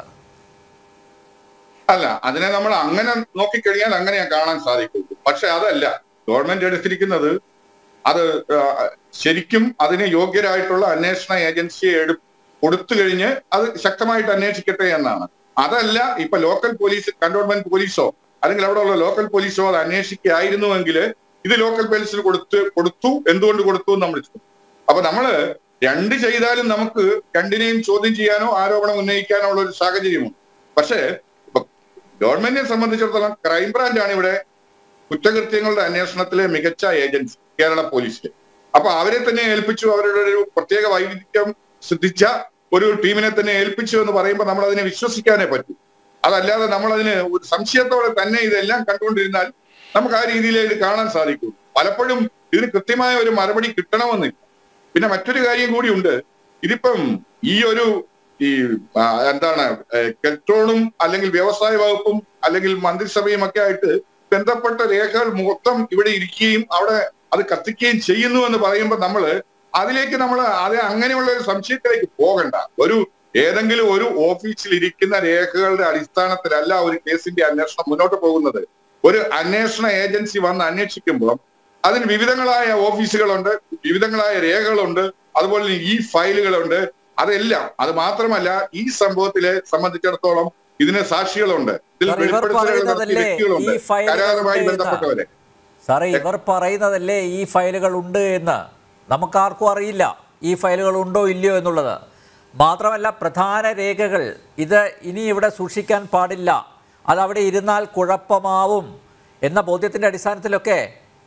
അല്ല അതിനെ നമ്മൾ അങ്ങനെ നോക്കിക്കഴിഞ്ഞാൽ അങ്ങനെ കാണാൻ സാധിക്കുള്ളൂ പക്ഷെ അതല്ല ഗവൺമെന്റ് എടുത്തിരിക്കുന്നത് അത് ആ, ശരിക്കും അതിന് യോഗ്യരായിട്ടുള്ള അന്വേഷണ ഏജൻസിയെ എടു കൊടുത്തു കഴിഞ്ഞ് അത് ശക്തമായിട്ട് അന്വേഷിക്കട്ടെ എന്നാണ് അതല്ല ഇപ്പൊ ലോക്കൽ പോലീസ് കണ്ടോൺമെന്റ് പോലീസോ അല്ലെങ്കിൽ അവിടെ ഉള്ള ലോക്കൽ പോലീസോ അത് അന്വേഷിക്കുകയായിരുന്നുവെങ്കിൽ ഇത് ലോക്കൽ പോലീസിന് കൊടുത്ത് കൊടുത്തു എന്തുകൊണ്ട് കൊടുത്തു എന്ന് നമ്മൾ ചോദിക്കും. അപ്പൊ നമ്മള് രണ്ട് ചെയ്താലും നമുക്ക് രണ്ടിനെയും ചോദ്യം ചെയ്യാനോ ആരോപണം ഉന്നയിക്കാനോ ഉള്ള ഒരു സാഹചര്യമുണ്ട് പക്ഷേ ഇപ്പൊ ഗവൺമെന്റിനെ സംബന്ധിച്ചിടത്തോളം ക്രൈംബ്രാഞ്ച് ആണ് ഇവിടെ കുറ്റകൃത്യങ്ങളുടെ അന്വേഷണത്തിലെ മികച്ച ഏജൻസി കേരള പോലീസിൽ അപ്പൊ അവരെ തന്നെ ഏൽപ്പിച്ചു അവരുടെ ഒരു പ്രത്യേക വൈവിധ്യം ശ്രദ്ധിച്ച ഒരു ടീമിനെ തന്നെ ഏൽപ്പിച്ചു എന്ന് പറയുമ്പോൾ നമ്മൾ അതിനെ വിശ്വസിക്കാനേ പറ്റൂ അതല്ലാതെ നമ്മൾ അതിന് ഒരു സംശയത്തോടെ തന്നെ ഇതെല്ലാം കണ്ടുകൊണ്ടിരുന്നാൽ നമുക്ക് ആ രീതിയിലേ ഇത് കാണാൻ സാധിക്കൂ പലപ്പോഴും ഇതിന് കൃത്യമായ ഒരു മറുപടി കിട്ടണമെന്നില്ല പിന്നെ മറ്റൊരു കാര്യം കൂടിയുണ്ട് ഇതിപ്പം ഈ ഒരു ഈ ആ, എന്താണ് ഏഹ്, കെൽട്രോണും അല്ലെങ്കിൽ വ്യവസായ വകുപ്പും അല്ലെങ്കിൽ മന്ത്രിസഭയും ഒക്കെ ആയിട്ട് ബന്ധപ്പെട്ട രേഖകൾ മൊത്തം ഇവിടെ ഇരിക്കുകയും അവിടെ അത് കത്തിക്കുകയും ചെയ്യുന്നു എന്ന് പറയുമ്പോൾ നമ്മള് അതിലേക്ക് നമ്മൾ അത് അങ്ങനെയുള്ള ഒരു സംശയത്തിലേക്ക് പോകണ്ട ഒരു ഏതെങ്കിലും ഒരു ഓഫീസിൽ ഇരിക്കുന്ന രേഖകളുടെ അടിസ്ഥാനത്തിലല്ല ഒരു കേസിന്റെ അന്വേഷണം മുന്നോട്ട് പോകുന്നത് ഒരു അന്വേഷണ ഏജൻസി വന്ന് അന്വേഷിക്കുമ്പോൾ അതിന് വിവിധങ്ങളായ ഓഫീസുകളുണ്ട് വിവിധങ്ങളായ രേഖകളുണ്ട് അതുപോലെ തന്നെ ഈ ഫയലുകളുണ്ട് അതെല്ലാം അത് മാത്രമല്ല ഈ സംഭവത്തിലെ സംബന്ധിച്ചിടത്തോളം ഇതിന് സാക്ഷികളുണ്ട് ഇതിൽ സാർ, ഇവർ വെളിപ്പെടുത്തലുകൾ നടത്തിയ പറയുന്നതല്ലേ വ്യക്തികളുണ്ട് ഈ ഫയലുകൾ കരാറുമായി ഉണ്ട് എന്ന്? ബന്ധപ്പെട്ടവരെ സാറേ ഇവർ പറയുന്നതല്ലേ ഈ ഫയലുകൾ ഉണ്ട് എന്ന് നമുക്കാർക്കും അറിയില്ല ഈ ഫയലുകൾ ഉണ്ടോ ഇല്ലയോ എന്നുള്ളത് മാത്രമല്ല പ്രധാന രേഖകൾ ഇത് ഇനി ഇവിടെ സൂക്ഷിക്കാൻ പാടില്ല അതവിടെ ഇരുന്നാൽ കുഴപ്പമാവും എന്ന ബോധ്യത്തിൻ്റെ അടിസ്ഥാനത്തിലൊക്കെ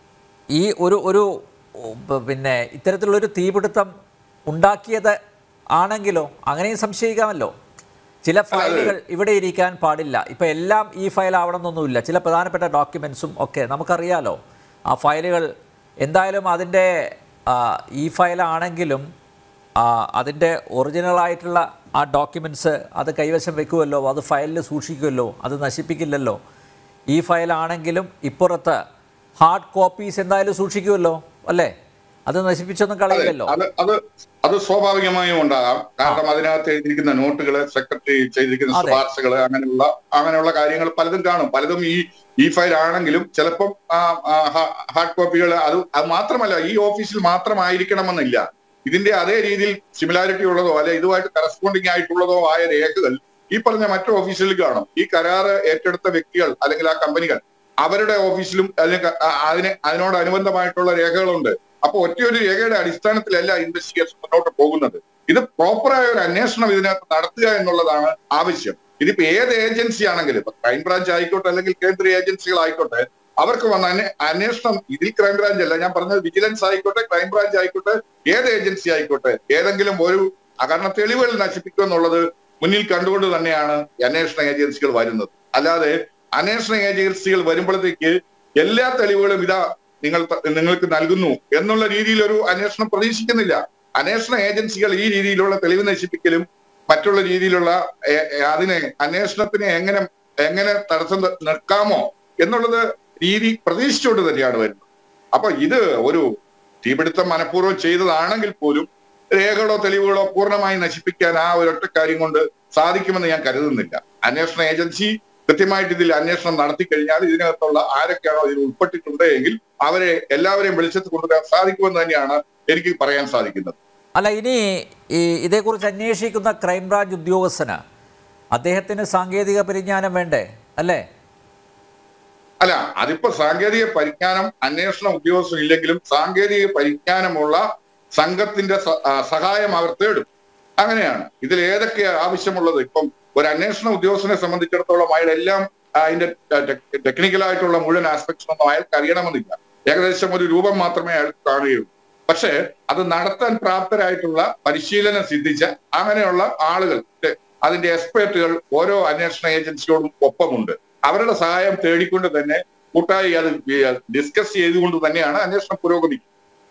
ഈ ഒരു ഒരു ഉം, പ- പിന്നെ ഇത്തരത്തിലുള്ളൊരു തീപിടുത്തം ഉണ്ടാക്കിയത് ആണെങ്കിലോ അങ്ങനെയും സംശയിക്കാമല്ലോ ചില ഫയലുകൾ ഇവിടെ ഇരിക്കാൻ പാടില്ല ഇപ്പം എല്ലാം ഈ ഫയൽ ആവണമെന്നൊന്നുമില്ല ചില പ്രധാനപ്പെട്ട ഡോക്യുമെൻസും ഒക്കെ നമുക്കറിയാലോ ആ ഫയലുകൾ എന്തായാലും അതിൻ്റെ ആ, ഈ ഫയലാണെങ്കിലും ആ, അതിൻ്റെ ഒറിജിനലായിട്ടുള്ള ആ ഡോക്യുമെൻറ്റ്സ് അത് കൈവശം വെക്കുമല്ലോ അത് ഫയലിൽ സൂക്ഷിക്കുമല്ലോ അത് നശിപ്പിക്കില്ലല്ലോ ഈ ഫയലാണെങ്കിലും ഇപ്പുറത്ത് ഹാർഡ് കോപ്പീസ് എന്തായാലും സൂക്ഷിക്കുമല്ലോ അല്ലേ അത് നശിപ്പിച്ചൊന്നും അതെ, കളയില്ലല്ലോ അത് അത് അത് സ്വാഭാവികമായും ഉണ്ടാകാം കാരണം അതിനകത്ത് എഴുതിയിരിക്കുന്ന നോട്ടുകള് സെക്രട്ടറി ചെയ്തിരിക്കുന്ന അതെ. ശുപാർശകള് അങ്ങനെയുള്ള അങ്ങനെയുള്ള കാര്യങ്ങൾ പലതും കാണും പലതും ഈ ഈ ഫയൽ ആണെങ്കിലും ചിലപ്പം ഹാർഡ് കോപ്പികൾ അത് അത് മാത്രമല്ല ഈ ഓഫീസിൽ മാത്രമായിരിക്കണമെന്നില്ല ഇതിന്റെ അതേ രീതിയിൽ സിമിലാരിറ്റി ഉള്ളതോ അല്ലെ ഇതുമായിട്ട് കറസ്പോണ്ടിങ് ആയിട്ടുള്ളതോ ആയ രേഖകൾ ഈ പറഞ്ഞ മറ്റു ഓഫീസിൽ കാണും ഈ കരാറ് ഏറ്റെടുത്ത വ്യക്തികൾ അല്ലെങ്കിൽ ആ കമ്പനികൾ അവരുടെ ഓഫീസിലും അല്ലെങ്കിൽ അ- അതിന് അതിനോടനുബന്ധമായിട്ടുള്ള രേഖകളുണ്ട് അപ്പൊ ഒറ്റയൊരു രേഖയുടെ അടിസ്ഥാനത്തിലല്ല ഇൻവെസ്റ്റിഗേഷൻ മുന്നോട്ട് പോകുന്നത് ഇത് പ്രോപ്പറായ ഒരു അന്വേഷണം ഇതിനകത്ത് നടത്തുക എന്നുള്ളതാണ് ആവശ്യം ഇതിപ്പോ ഏത് ഏജൻസി ആണെങ്കിലും ഇപ്പൊ ക്രൈംബ്രാഞ്ച് ആയിക്കോട്ടെ അല്ലെങ്കിൽ കേന്ദ്ര ഏജൻസികൾ ആയിക്കോട്ടെ അവർക്ക് വന്ന അന്വേ- അന്വേഷണം ഇതിൽ ക്രൈംബ്രാഞ്ച് അല്ല ഞാൻ പറഞ്ഞത് വിജിലൻസ് ആയിക്കോട്ടെ ക്രൈംബ്രാഞ്ച് ആയിക്കോട്ടെ ഏത് ഏജൻസി ആയിക്കോട്ടെ ഏതെങ്കിലും ഒരു കാരണം തെളിവുകൾ നശിപ്പിക്കുക എന്നുള്ളത് മുന്നിൽ കണ്ടുകൊണ്ട് തന്നെയാണ് ഈ അന്വേഷണ ഏജൻസികൾ വരുന്നത് അല്ലാതെ അന്വേഷണ ഏജൻസികൾ വരുമ്പോഴത്തേക്ക് എല്ലാ തെളിവുകളും ഇതാ നിങ്ങൾ ത- നിങ്ങൾക്ക് നൽകുന്നു എന്നുള്ള രീതിയിൽ ഒരു അന്വേഷണം പ്രതീക്ഷിക്കുന്നില്ല അന്വേഷണ ഏജൻസികൾ ഈ രീതിയിലുള്ള തെളിവ് നശിപ്പിക്കലും മറ്റുള്ള രീതിയിലുള്ള എ- എ- അതിനെ അന്വേഷണത്തിനെ എങ്ങനെ എങ്ങനെ തടസ്സം ത- നിർക്കാമോ എന്നുള്ളത് രീതി പ്രതീക്ഷിച്ചുകൊണ്ട് തന്നെയാണ് വരുന്നത് അപ്പൊ ഇത് ഒരു തീപിടുത്തം മനഃപൂർവ്വം ചെയ്തതാണെങ്കിൽ പോലും രേഖകളോ തെളിവുകളോ പൂർണ്ണമായി നശിപ്പിക്കാൻ ആ ഒരൊറ്റ കാര്യം കൊണ്ട് സാധിക്കുമെന്ന് ഞാൻ കരുതുന്നില്ല അന്വേഷണ ഏജൻസി കൃത്യമായിട്ട് ഇതിൽ അന്വേഷണം നടത്തി കഴിഞ്ഞാൽ ഇതിനകത്തുള്ള ആരൊക്കെയാണോ ഇതിൽ ഉൾപ്പെട്ടിട്ടുണ്ട് എങ്കിൽ അവരെ എല്ലാവരെയും വെളിച്ചത്ത് കൊണ്ടുവരാൻ സാധിക്കുമെന്ന് തന്നെയാണ് എനിക്ക് പറയാൻ സാധിക്കുന്നത് അല്ല ഇനി ഈ ഇതേക്കുറിച്ച് അന്വേഷിക്കുന്ന ക്രൈംബ്രാഞ്ച് ഉദ്യോഗസ്ഥന് അദ്ദേഹത്തിന് സാങ്കേതിക പരിജ്ഞാനം വേണ്ടേ അല്ലേ അല്ല അതിപ്പോ സാങ്കേതിക പരിജ്ഞാനം അന്വേഷണ ഉദ്യോഗസ്ഥർ ഇല്ലെങ്കിലും സാങ്കേതിക പരിജ്ഞാനമുള്ള സംഘത്തിന്റെ സ- ആ, സഹായം അവർ തേടും അങ്ങനെയാണ് ഇതിൽ ഏതൊക്കെ ആവശ്യമുള്ളത് ഇപ്പം ഒരു അന്വേഷണ ഉദ്യോഗസ്ഥനെ സംബന്ധിച്ചിടത്തോളം അയാൾ എല്ലാം ആ, അതിന്റെ ടെക്നിക്കൽ ആയിട്ടുള്ള മുഴുവൻ ആസ്പെക്ട്സ് ഒന്നും അയാൾക്ക് അറിയണമെന്നില്ല ഏകദേശം ഒരു രൂപം മാത്രമേ അയാൾ കാണുകയുള്ളൂ പക്ഷേ അത് നടത്താൻ പ്രാപ്തരായിട്ടുള്ള പരിശീലനം സിദ്ധിച്ച അങ്ങനെയുള്ള ആളുകൾ ഏ, അതിന്റെ എക്സ്പേർട്ടുകൾ ഓരോ അന്വേഷണ ഏജൻസിയോടും ഒപ്പമുണ്ട് അവരുടെ സഹായം തേടിക്കൊണ്ട് തന്നെ കൂട്ടായി അത് ഡിസ്കസ് ചെയ്തുകൊണ്ട് തന്നെയാണ് അന്വേഷണം പുരോഗമിക്കുന്നത്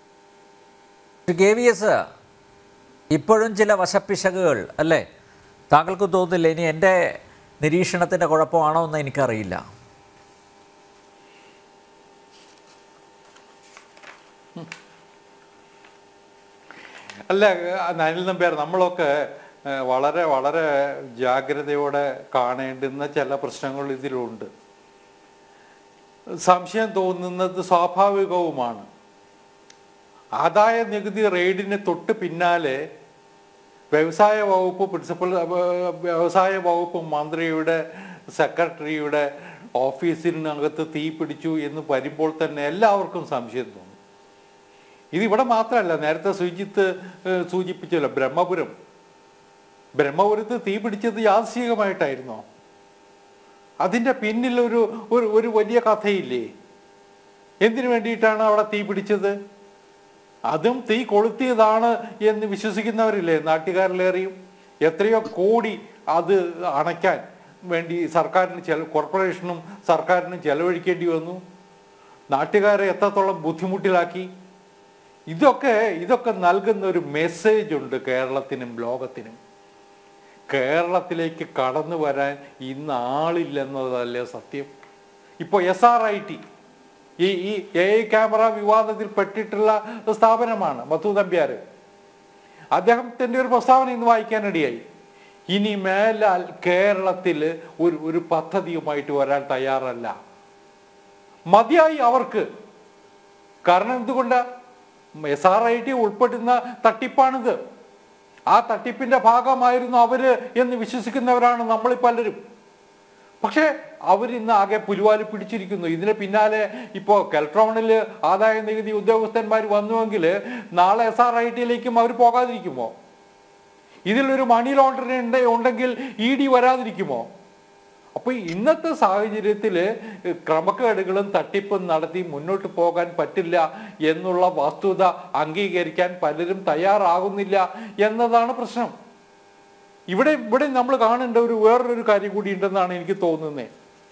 കെ വി എസ് ഇപ്പോഴും ചില വശപ്പിശകുകൾ അല്ലേ താങ്കൾക്ക് തോന്നുന്നില്ല ഇനി എൻ്റെ നിരീക്ഷണത്തിൻ്റെ കുഴപ്പമാണോ എന്ന് എനിക്കറിയില്ല അല്ല അനിൽ നമ്പ്യാർ നമ്മളൊക്കെ ഏഹ്, വളരെ വളരെ ജാഗ്രതയോടെ കാണേണ്ടുന്ന ചില പ്രശ്നങ്ങൾ ഇതിലുണ്ട് സംശയം തോന്നുന്നത് സ്വാഭാവികവുമാണ് ആദായ നികുതി റെയ്ഡിന് തൊട്ട് പിന്നാലെ വ്യവസായ വകുപ്പ് പ്രിൻസിപ്പൽ ഏഹ്, വ്യവസായ വകുപ്പ് മന്ത്രിയുടെ സെക്രട്ടറിയുടെ ഓഫീസിനകത്ത് തീ പിടിച്ചു എന്ന് വരുമ്പോൾ തന്നെ എല്ലാവർക്കും സംശയം തോന്നും ഇതിവിടെ മാത്രമല്ല നേരത്തെ സുജിത്ത് ഏഹ്, സൂചിപ്പിച്ചല്ലോ ബ്രഹ്മപുരം ബ്രഹ്മപുരത്ത് തീ പിടിച്ചത് യാദൃശികമായിട്ടായിരുന്നോ അതിൻ്റെ പിന്നിൽ ഒരു ഒരു ഒരു വലിയ കഥയില്ലേ എന്തിനു വേണ്ടിയിട്ടാണ് അവിടെ തീ പിടിച്ചത് അതും തീ കൊളുത്തിയതാണ് എന്ന് വിശ്വസിക്കുന്നവരില്ലേ നാട്ടുകാരിലേറിയും എത്രയോ കോടി അത് അണയ്ക്കാൻ വേണ്ടി സർക്കാരിന് ചെല കോർപ്പറേഷനും സർക്കാരിനും ചെലവഴിക്കേണ്ടി വന്നു നാട്ടുകാരെ എത്രത്തോളം ബുദ്ധിമുട്ടിലാക്കി ഇതൊക്കെ ഇതൊക്കെ നൽകുന്ന ഒരു മെസ്സേജ് ഉണ്ട് കേരളത്തിനും ലോകത്തിനും കേരളത്തിലേക്ക് കടന്നു വരാൻ ഇന്ന് ആളില്ലെന്നതല്ലേ സത്യം ഇപ്പോൾ എസ് ആർ ഐ ടി ഈ ഈ എ ഐ ക്യാമറ വിവാദത്തിൽ പെട്ടിട്ടുള്ള സ്ഥാപനമാണ് മധു നമ്പ്യാർ അദ്ദേഹത്തിൻ്റെ ഒരു പ്രസ്താവന ഇന്ന് വായിക്കാനിടയായി ഇനി മേലാൽ കേരളത്തിൽ ഒരു ഒരു പദ്ധതിയുമായിട്ട് വരാൻ തയ്യാറല്ല മതിയായി അവർക്ക് കാരണം എന്തുകൊണ്ട് എസ് ആർ ഐ ടി ഉൾപ്പെടുന്ന തട്ടിപ്പാണിത് ആ തട്ടിപ്പിന്റെ ഭാഗമായിരുന്നു അവര് എന്ന് വിശ്വസിക്കുന്നവരാണ് നമ്മൾ പലരും പക്ഷേ അവരിന്ന് ആകെ പുലിവാലി പിടിച്ചിരിക്കുന്നു ഇതിന് പിന്നാലെ ഇപ്പോൾ കെൽട്രോണിൽ ആദായ നികുതി ഉദ്യോഗസ്ഥന്മാർ വന്നുവെങ്കിൽ നാളെ എസ് ആർ ഐ ടിയിലേക്കും അവർ പോകാതിരിക്കുമോ ഇതിലൊരു മണി ലോണ്ടറിംഗ് ഉണ്ടെങ്കിൽ ഇ ഡി വരാതിരിക്കുമോ അപ്പൊ ഇന്നത്തെ സാഹചര്യത്തിൽ ക്രമക്കേടുകളും തട്ടിപ്പും നടത്തി മുന്നോട്ട് പോകാൻ പറ്റില്ല എന്നുള്ള വസ്തുത അംഗീകരിക്കാൻ പലരും തയ്യാറാകുന്നില്ല എന്നതാണ് പ്രശ്നം ഇവിടെ ഇവിടെ നമ്മൾ കാണേണ്ട ഒരു വേറൊരു കാര്യം കൂടി ഉണ്ടെന്നാണ് എനിക്ക് തോന്നുന്നത്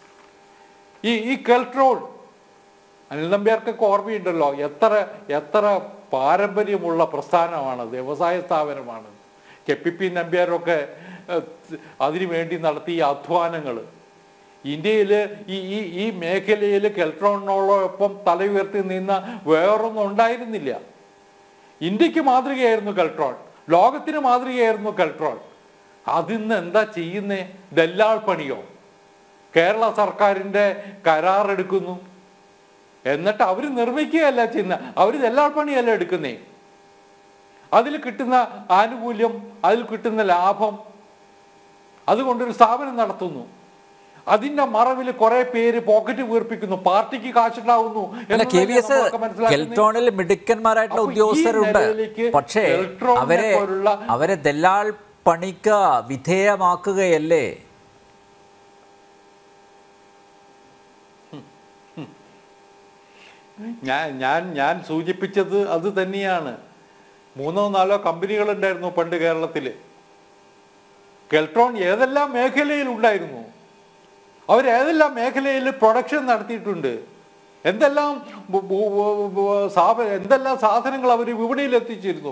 ഈ ഈ കെൽട്രോൾ അനിൽ നമ്പ്യാർക്കൊക്കെ ഓർമ്മയുണ്ടല്ലോ എത്ര എത്ര പാരമ്പര്യമുള്ള പ്രസ്ഥാനമാണ് വ്യവസായ സ്ഥാപനമാണ് കെ പി പി നമ്പ്യാരൊക്കെ ഏഹ്, അതിനു വേണ്ടി നടത്തിയ അധ്വാനങ്ങൾ ഇന്ത്യയിൽ ഈ ഈ ഈ മേഖലയിൽ കെൽട്രോണിനോടൊപ്പം തല ഉയർത്തി നിന്ന വേറൊന്നും ഉണ്ടായിരുന്നില്ല ഇന്ത്യക്ക് മാതൃകയായിരുന്നു കെൽട്രോൺ ലോകത്തിന് മാതൃകയായിരുന്നു കെൽട്രോൺ അതിന്ന് എന്താ ചെയ്യുന്നേ ദല്ലാൾ പണിയോ കേരള സർക്കാരിന്റെ കരാറെടുക്കുന്നു എന്നിട്ട് അവർ നിർമ്മിക്കുകയല്ല ചെയ്യുന്ന അവർ ദല്ലാൾ പണിയല്ല എടുക്കുന്നേ അതിൽ കിട്ടുന്ന ആനുകൂല്യം അതിൽ കിട്ടുന്ന ലാഭം അതുകൊണ്ടൊരു സ്ഥാപനം നടത്തുന്നു അതിന്റെ മറവിൽ കുറെ പേര് പോക്കറ്റ് വീർപ്പിക്കുന്നു പാർട്ടിക്ക് കാശുണ്ടാവുന്നു അല്ല കെ വി എസ് നമ്മളൊക്കെ മനസ്സിലാക്കുന്നത്. കെൽട്രോണിൽ മിടുക്കന്മാരായിട്ടുള്ള അപ്പൊ ഈ ഉദ്യോഗസ്ഥരുണ്ട് നിലയിലേക്ക് പക്ഷേ കെൽട്രോണിനെ അവരെ പോലുള്ള- അവരെ ദല്ലാൾ പണിക്ക് വിധേയമാക്കുകയല്ലേ ഞാൻ ഞാൻ ഞാൻ സൂചിപ്പിച്ചത് അത് തന്നെയാണ് മൂന്നോ നാലോ കമ്പനികൾ ഉണ്ടായിരുന്നു പണ്ട് കേരളത്തിൽ കെൽട്രോൺ ഏതെല്ലാം മേഖലയിൽ ഉണ്ടായിരുന്നു അവർ ഏതെല്ലാം മേഖലയിൽ പ്രൊഡക്ഷൻ നടത്തിയിട്ടുണ്ട് എന്തെല്ലാം ബു- ബു- ബു- ബു- സാധ- എന്തെല്ലാം സാധനങ്ങൾ അവർ വിപണിയിൽ എത്തിച്ചിരുന്നു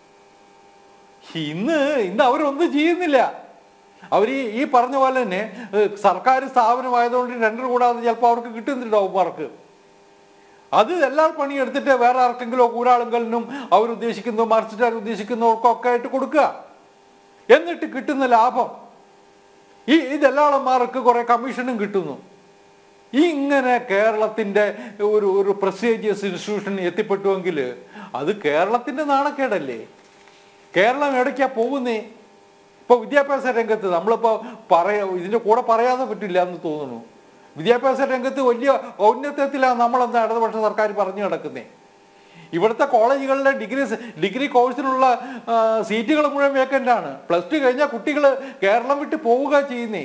ഇന്ന് ഇന്ന് അവരൊന്നും ചെയ്യുന്നില്ല അവർ ഈ ഈ പറഞ്ഞ പോലെ തന്നെ ഏഹ്, സർക്കാർ സ്ഥാപനമായതുകൊണ്ട് ടെൻഡർ കൂടാതെ ചിലപ്പോൾ അവർക്ക് കിട്ടുന്നുണ്ടാവും വർക്ക് അത് എല്ലാ പണിയെടുത്തിട്ട് വേറെ ആർക്കെങ്കിലോ കൂരാളുകളിനും അവരുദ്ദേശിക്കുന്നു മറിച്ചിട്ടാർ ഉദ്ദേശിക്കുന്നവർക്കൊക്കെ ആയിട്ട് കൊടുക്കുക എന്നിട്ട് കിട്ടുന്ന ലാഭം ഈ ഈ ദല്ലാളന്മാർക്ക് കുറെ കമ്മീഷനും കിട്ടുന്നു ഈ ഇങ്ങനെ കേരളത്തിന്റെ ഒരു ഒരു പ്രസ്റ്റേജിയസ് ഇൻസ്റ്റിറ്റ്യൂഷൻ എത്തിപ്പെട്ടുവെങ്കിൽ അത് കേരളത്തിന്റെ നാണക്കേടല്ലേ കേരളം എവിടേക്കാ പോകുന്നേ ഇപ്പൊ വിദ്യാഭ്യാസ രംഗത്ത് നമ്മളിപ്പോ പറയാ ഇതിന്റെ കൂടെ പറയാതെ പറ്റില്ല എന്ന് തോന്നുന്നു വിദ്യാഭ്യാസ രംഗത്ത് വലിയ ഔന്നത്യത്തിലാണ് നമ്മളെന്താ ഇടതുപക്ഷ സർക്കാർ പറഞ്ഞു കിടക്കുന്നേ ഇവിടുത്തെ കോളേജുകളിലെ ഡിഗ്രി ഡിഗ്രി കോഴ്സിനുള്ള ആ, സീറ്റുകൾ മുഴുവൻ വേക്കൻ്റ് ആണ് പ്ലസ് ടു കഴിഞ്ഞാൽ കുട്ടികൾ കേരളം വിട്ട് പോവുക ചെയ്യുന്നേ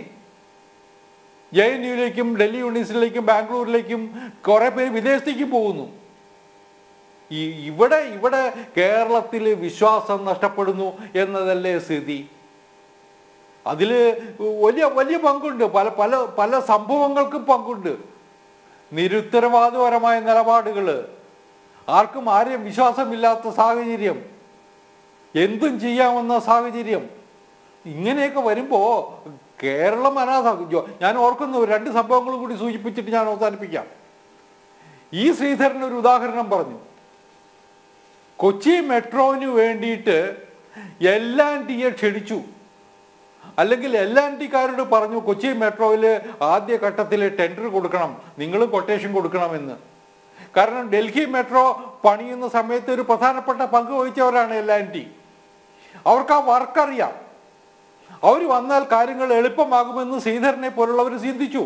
ജെ എൻ യുയിലേക്കും ഡൽഹി യൂണിവേഴ്സിറ്റിയിലേക്കും ബാംഗ്ലൂരിലേക്കും കുറെ പേര് വിദേശത്തേക്കും പോകുന്നു ഈ ഇവിടെ ഇവിടെ കേരളത്തിൽ വിശ്വാസം നഷ്ടപ്പെടുന്നു എന്നതല്ലേ സ്ഥിതി അതിൽ വലിയ വലിയ പങ്കുണ്ട് പല പല പല സംഭവങ്ങൾക്കും പങ്കുണ്ട് നിരുത്തരവാദപരമായ നിലപാടുകൾ ആർക്കും ആരെയും വിശ്വാസമില്ലാത്ത സാഹചര്യം എന്തും ചെയ്യാമെന്ന സാഹചര്യം ഇങ്ങനെയൊക്കെ വരുമ്പോൾ കേരളം അനാഥ ഞാൻ ഓർക്കുന്നു രണ്ട് സംഭവങ്ങൾ കൂടി സൂചിപ്പിച്ചിട്ട് ഞാൻ അവസാനിപ്പിക്കാം ഈ ശ്രീധരൻ ഒരു ഉദാഹരണം പറഞ്ഞു കൊച്ചി മെട്രോന് വേണ്ടിയിട്ട് എൽ ആൻഡ് ടിയെ ക്ഷണിച്ചു അല്ലെങ്കിൽ എൽ ആൻഡ് ടിക്കാരോട് പറഞ്ഞു കൊച്ചി മെട്രോയിൽ ആദ്യ ഘട്ടത്തിൽ ടെൻഡർ കൊടുക്കണം നിങ്ങൾ കൊട്ടേഷൻ കൊടുക്കണമെന്ന് കാരണം ഡൽഹി മെട്രോ പണിയുന്ന സമയത്ത് ഒരു പ്രധാനപ്പെട്ട പങ്ക് വഹിച്ചവരാണ് എൽ ആൻഡ് ടി അവർക്ക് ആ വർക്ക് അറിയാം അവർ വന്നാൽ കാര്യങ്ങൾ എളുപ്പമാകുമെന്ന് ശ്രീധരനെ പോലുള്ളവർ ചിന്തിച്ചു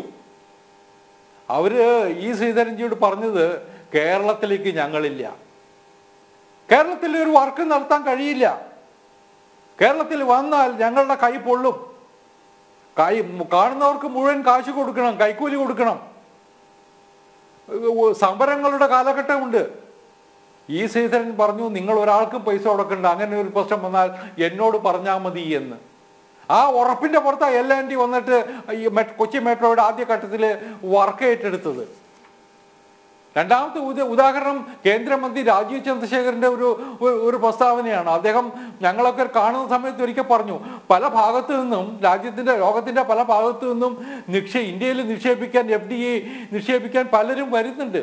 അവര് ഈ ശ്രീധരൻജിയോട് പറഞ്ഞത് കേരളത്തിലേക്ക് ഞങ്ങളില്ല കേരളത്തിൽ ഒരു വർക്ക് നടത്താൻ കഴിയില്ല കേരളത്തിൽ വന്നാൽ ഞങ്ങളുടെ കൈ പൊള്ളും കൈ കാണുന്നവർക്ക് മുഴുവൻ കാശ് കൊടുക്കണം കൈക്കൂലി കൊടുക്കണം സമരങ്ങളുടെ കാലഘട്ടമുണ്ട് ഈ ശ്രീധരൻ പറഞ്ഞു നിങ്ങൾ ഒരാൾക്കും പൈസ കൊടുക്കണ്ട അങ്ങനെ ഒരു പ്രശ്നം വന്നാൽ എന്നോട് പറഞ്ഞാൽ മതി എന്ന് ആ ഉറപ്പിന്റെ പുറത്താണ് എൽ ആൻഡ് ടി വന്നിട്ട് ഈ മെ- കൊച്ചി മെട്രോയുടെ ആദ്യ ഘട്ടത്തിൽ വർക്ക് ഏറ്റെടുത്തത് രണ്ടാമത്തെ ഉദ ഉദാഹരണം കേന്ദ്രമന്ത്രി രാജീവ് ചന്ദ്രശേഖരന്റെ ഒരു ഒരു- ഒരു പ്രസ്താവനയാണ് അദ്ദേഹം ഞങ്ങളൊക്കെ കാണുന്ന സമയത്ത് ഒരിക്കൽ പറഞ്ഞു പല ഭാഗത്തു നിന്നും രാജ്യത്തിന്റെ ലോകത്തിന്റെ പല ഭാഗത്തു നിന്നും നിക്ഷേ ഇന്ത്യയിൽ നിക്ഷേപിക്കാൻ എഫ് ഡി എ നിക്ഷേപിക്കാൻ പലരും വരുന്നുണ്ട്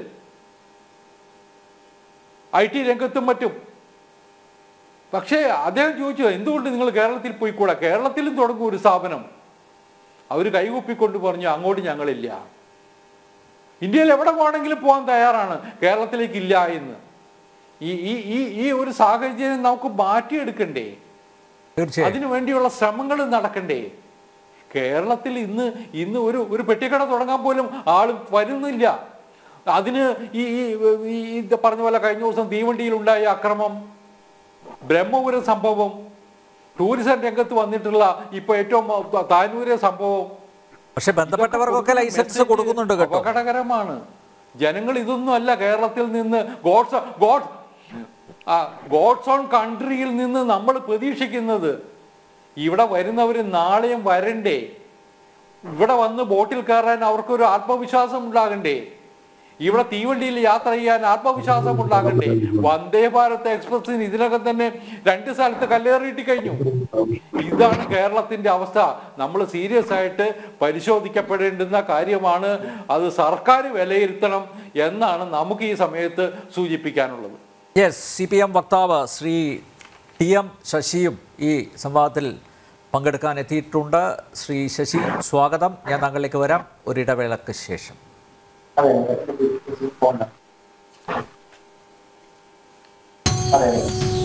ഐ ടി രംഗത്തും മറ്റും പക്ഷേ അദ്ദേഹം ചോദിച്ചു എന്തുകൊണ്ട് നിങ്ങൾ കേരളത്തിൽ പോയിക്കൂടാ കേരളത്തിലും തുടങ്ങും ഒരു സ്ഥാപനം അവർ കൈകൂപ്പിക്കൊണ്ട് പറഞ്ഞു അങ്ങോട്ട് ഞങ്ങളില്ല ഇന്ത്യയിൽ എവിടെ പോകണമെങ്കിലും പോകാൻ തയ്യാറാണ് കേരളത്തിലേക്ക് ഇല്ല എന്ന് ഈ ഈ ഈ ഈ ഒരു സാഹചര്യം നമുക്ക് മാറ്റിയെടുക്കണ്ടേ തീർച്ചയായും അതിനു വേണ്ടിയുള്ള ശ്രമങ്ങൾ നടക്കണ്ടേ കേരളത്തിൽ ഇന്ന് ഇന്ന് ഒരു ഒരു പെട്ടിക്കട തുടങ്ങാൻ പോലും ആൾ വരുന്നില്ല അതിന് ഈ ഈ ഈ ഇത് പറഞ്ഞ പോലെ കഴിഞ്ഞ ദിവസം തീവണ്ടിയിൽ ഉണ്ടായ അക്രമം ബ്രഹ്മപുരം സംഭവം ടൂറിസം രംഗത്ത് വന്നിട്ടുള്ള ഇപ്പൊ ഏറ്റവും താനൂരെ സംഭവം പക്ഷെ ബന്ധപ്പെട്ടവർക്കൊക്കെ ലൈസൻസ് കൊടുക്കുന്നുണ്ട് കേട്ടോ അപകടകരമാണ് ജനങ്ങൾ ഇതൊന്നും അല്ല കേരളത്തിൽ നിന്ന് ഗോഡ്സ് ഗോഡ് ഗോഡ്സ് ഓൺ കൺട്രിയിൽ നിന്ന് നമ്മൾ പ്രതീക്ഷിക്കുന്നത് ഇവിടെ വരുന്നവർ നാളെയും വരണ്ടേ ഇവിടെ വന്ന് ബോട്ടിൽ കയറാൻ അവർക്കൊരു ആത്മവിശ്വാസം ഉണ്ടാകണ്ടേ ഇവിടെ തീവണ്ടിയിൽ യാത്ര ചെയ്യാൻ ആത്മവിശ്വാസം ഉണ്ടാകണ്ടേ വന്ദേ ഭാരത് എക്സ്പ്രസിന് ഇതിനകം തന്നെ രണ്ട് സ്ഥലത്ത് കല്ലേറിയിട്ട് കഴിഞ്ഞു ഇതാണ് കേരളത്തിന്റെ അവസ്ഥ നമ്മൾ സീരിയസ് ആയിട്ട് പരിശോധിക്കപ്പെടേണ്ടുന്ന കാര്യമാണ് അത് സർക്കാർ വിലയിരുത്തണം എന്നാണ് നമുക്ക് ഈ സമയത്ത് സൂചിപ്പിക്കാനുള്ളത് യെസ് സി പി എം വക്താവ് ശ്രീ ടി എം ശശിയും ഈ സംവാദത്തിൽ പങ്കെടുക്കാൻ എത്തിയിട്ടുണ്ട് ശ്രീ ശശി സ്വാഗതം ഞാൻ താങ്കളിലേക്ക് വരാം ഒരിടവേളക്ക് ശേഷം അതെ അതെ അതെ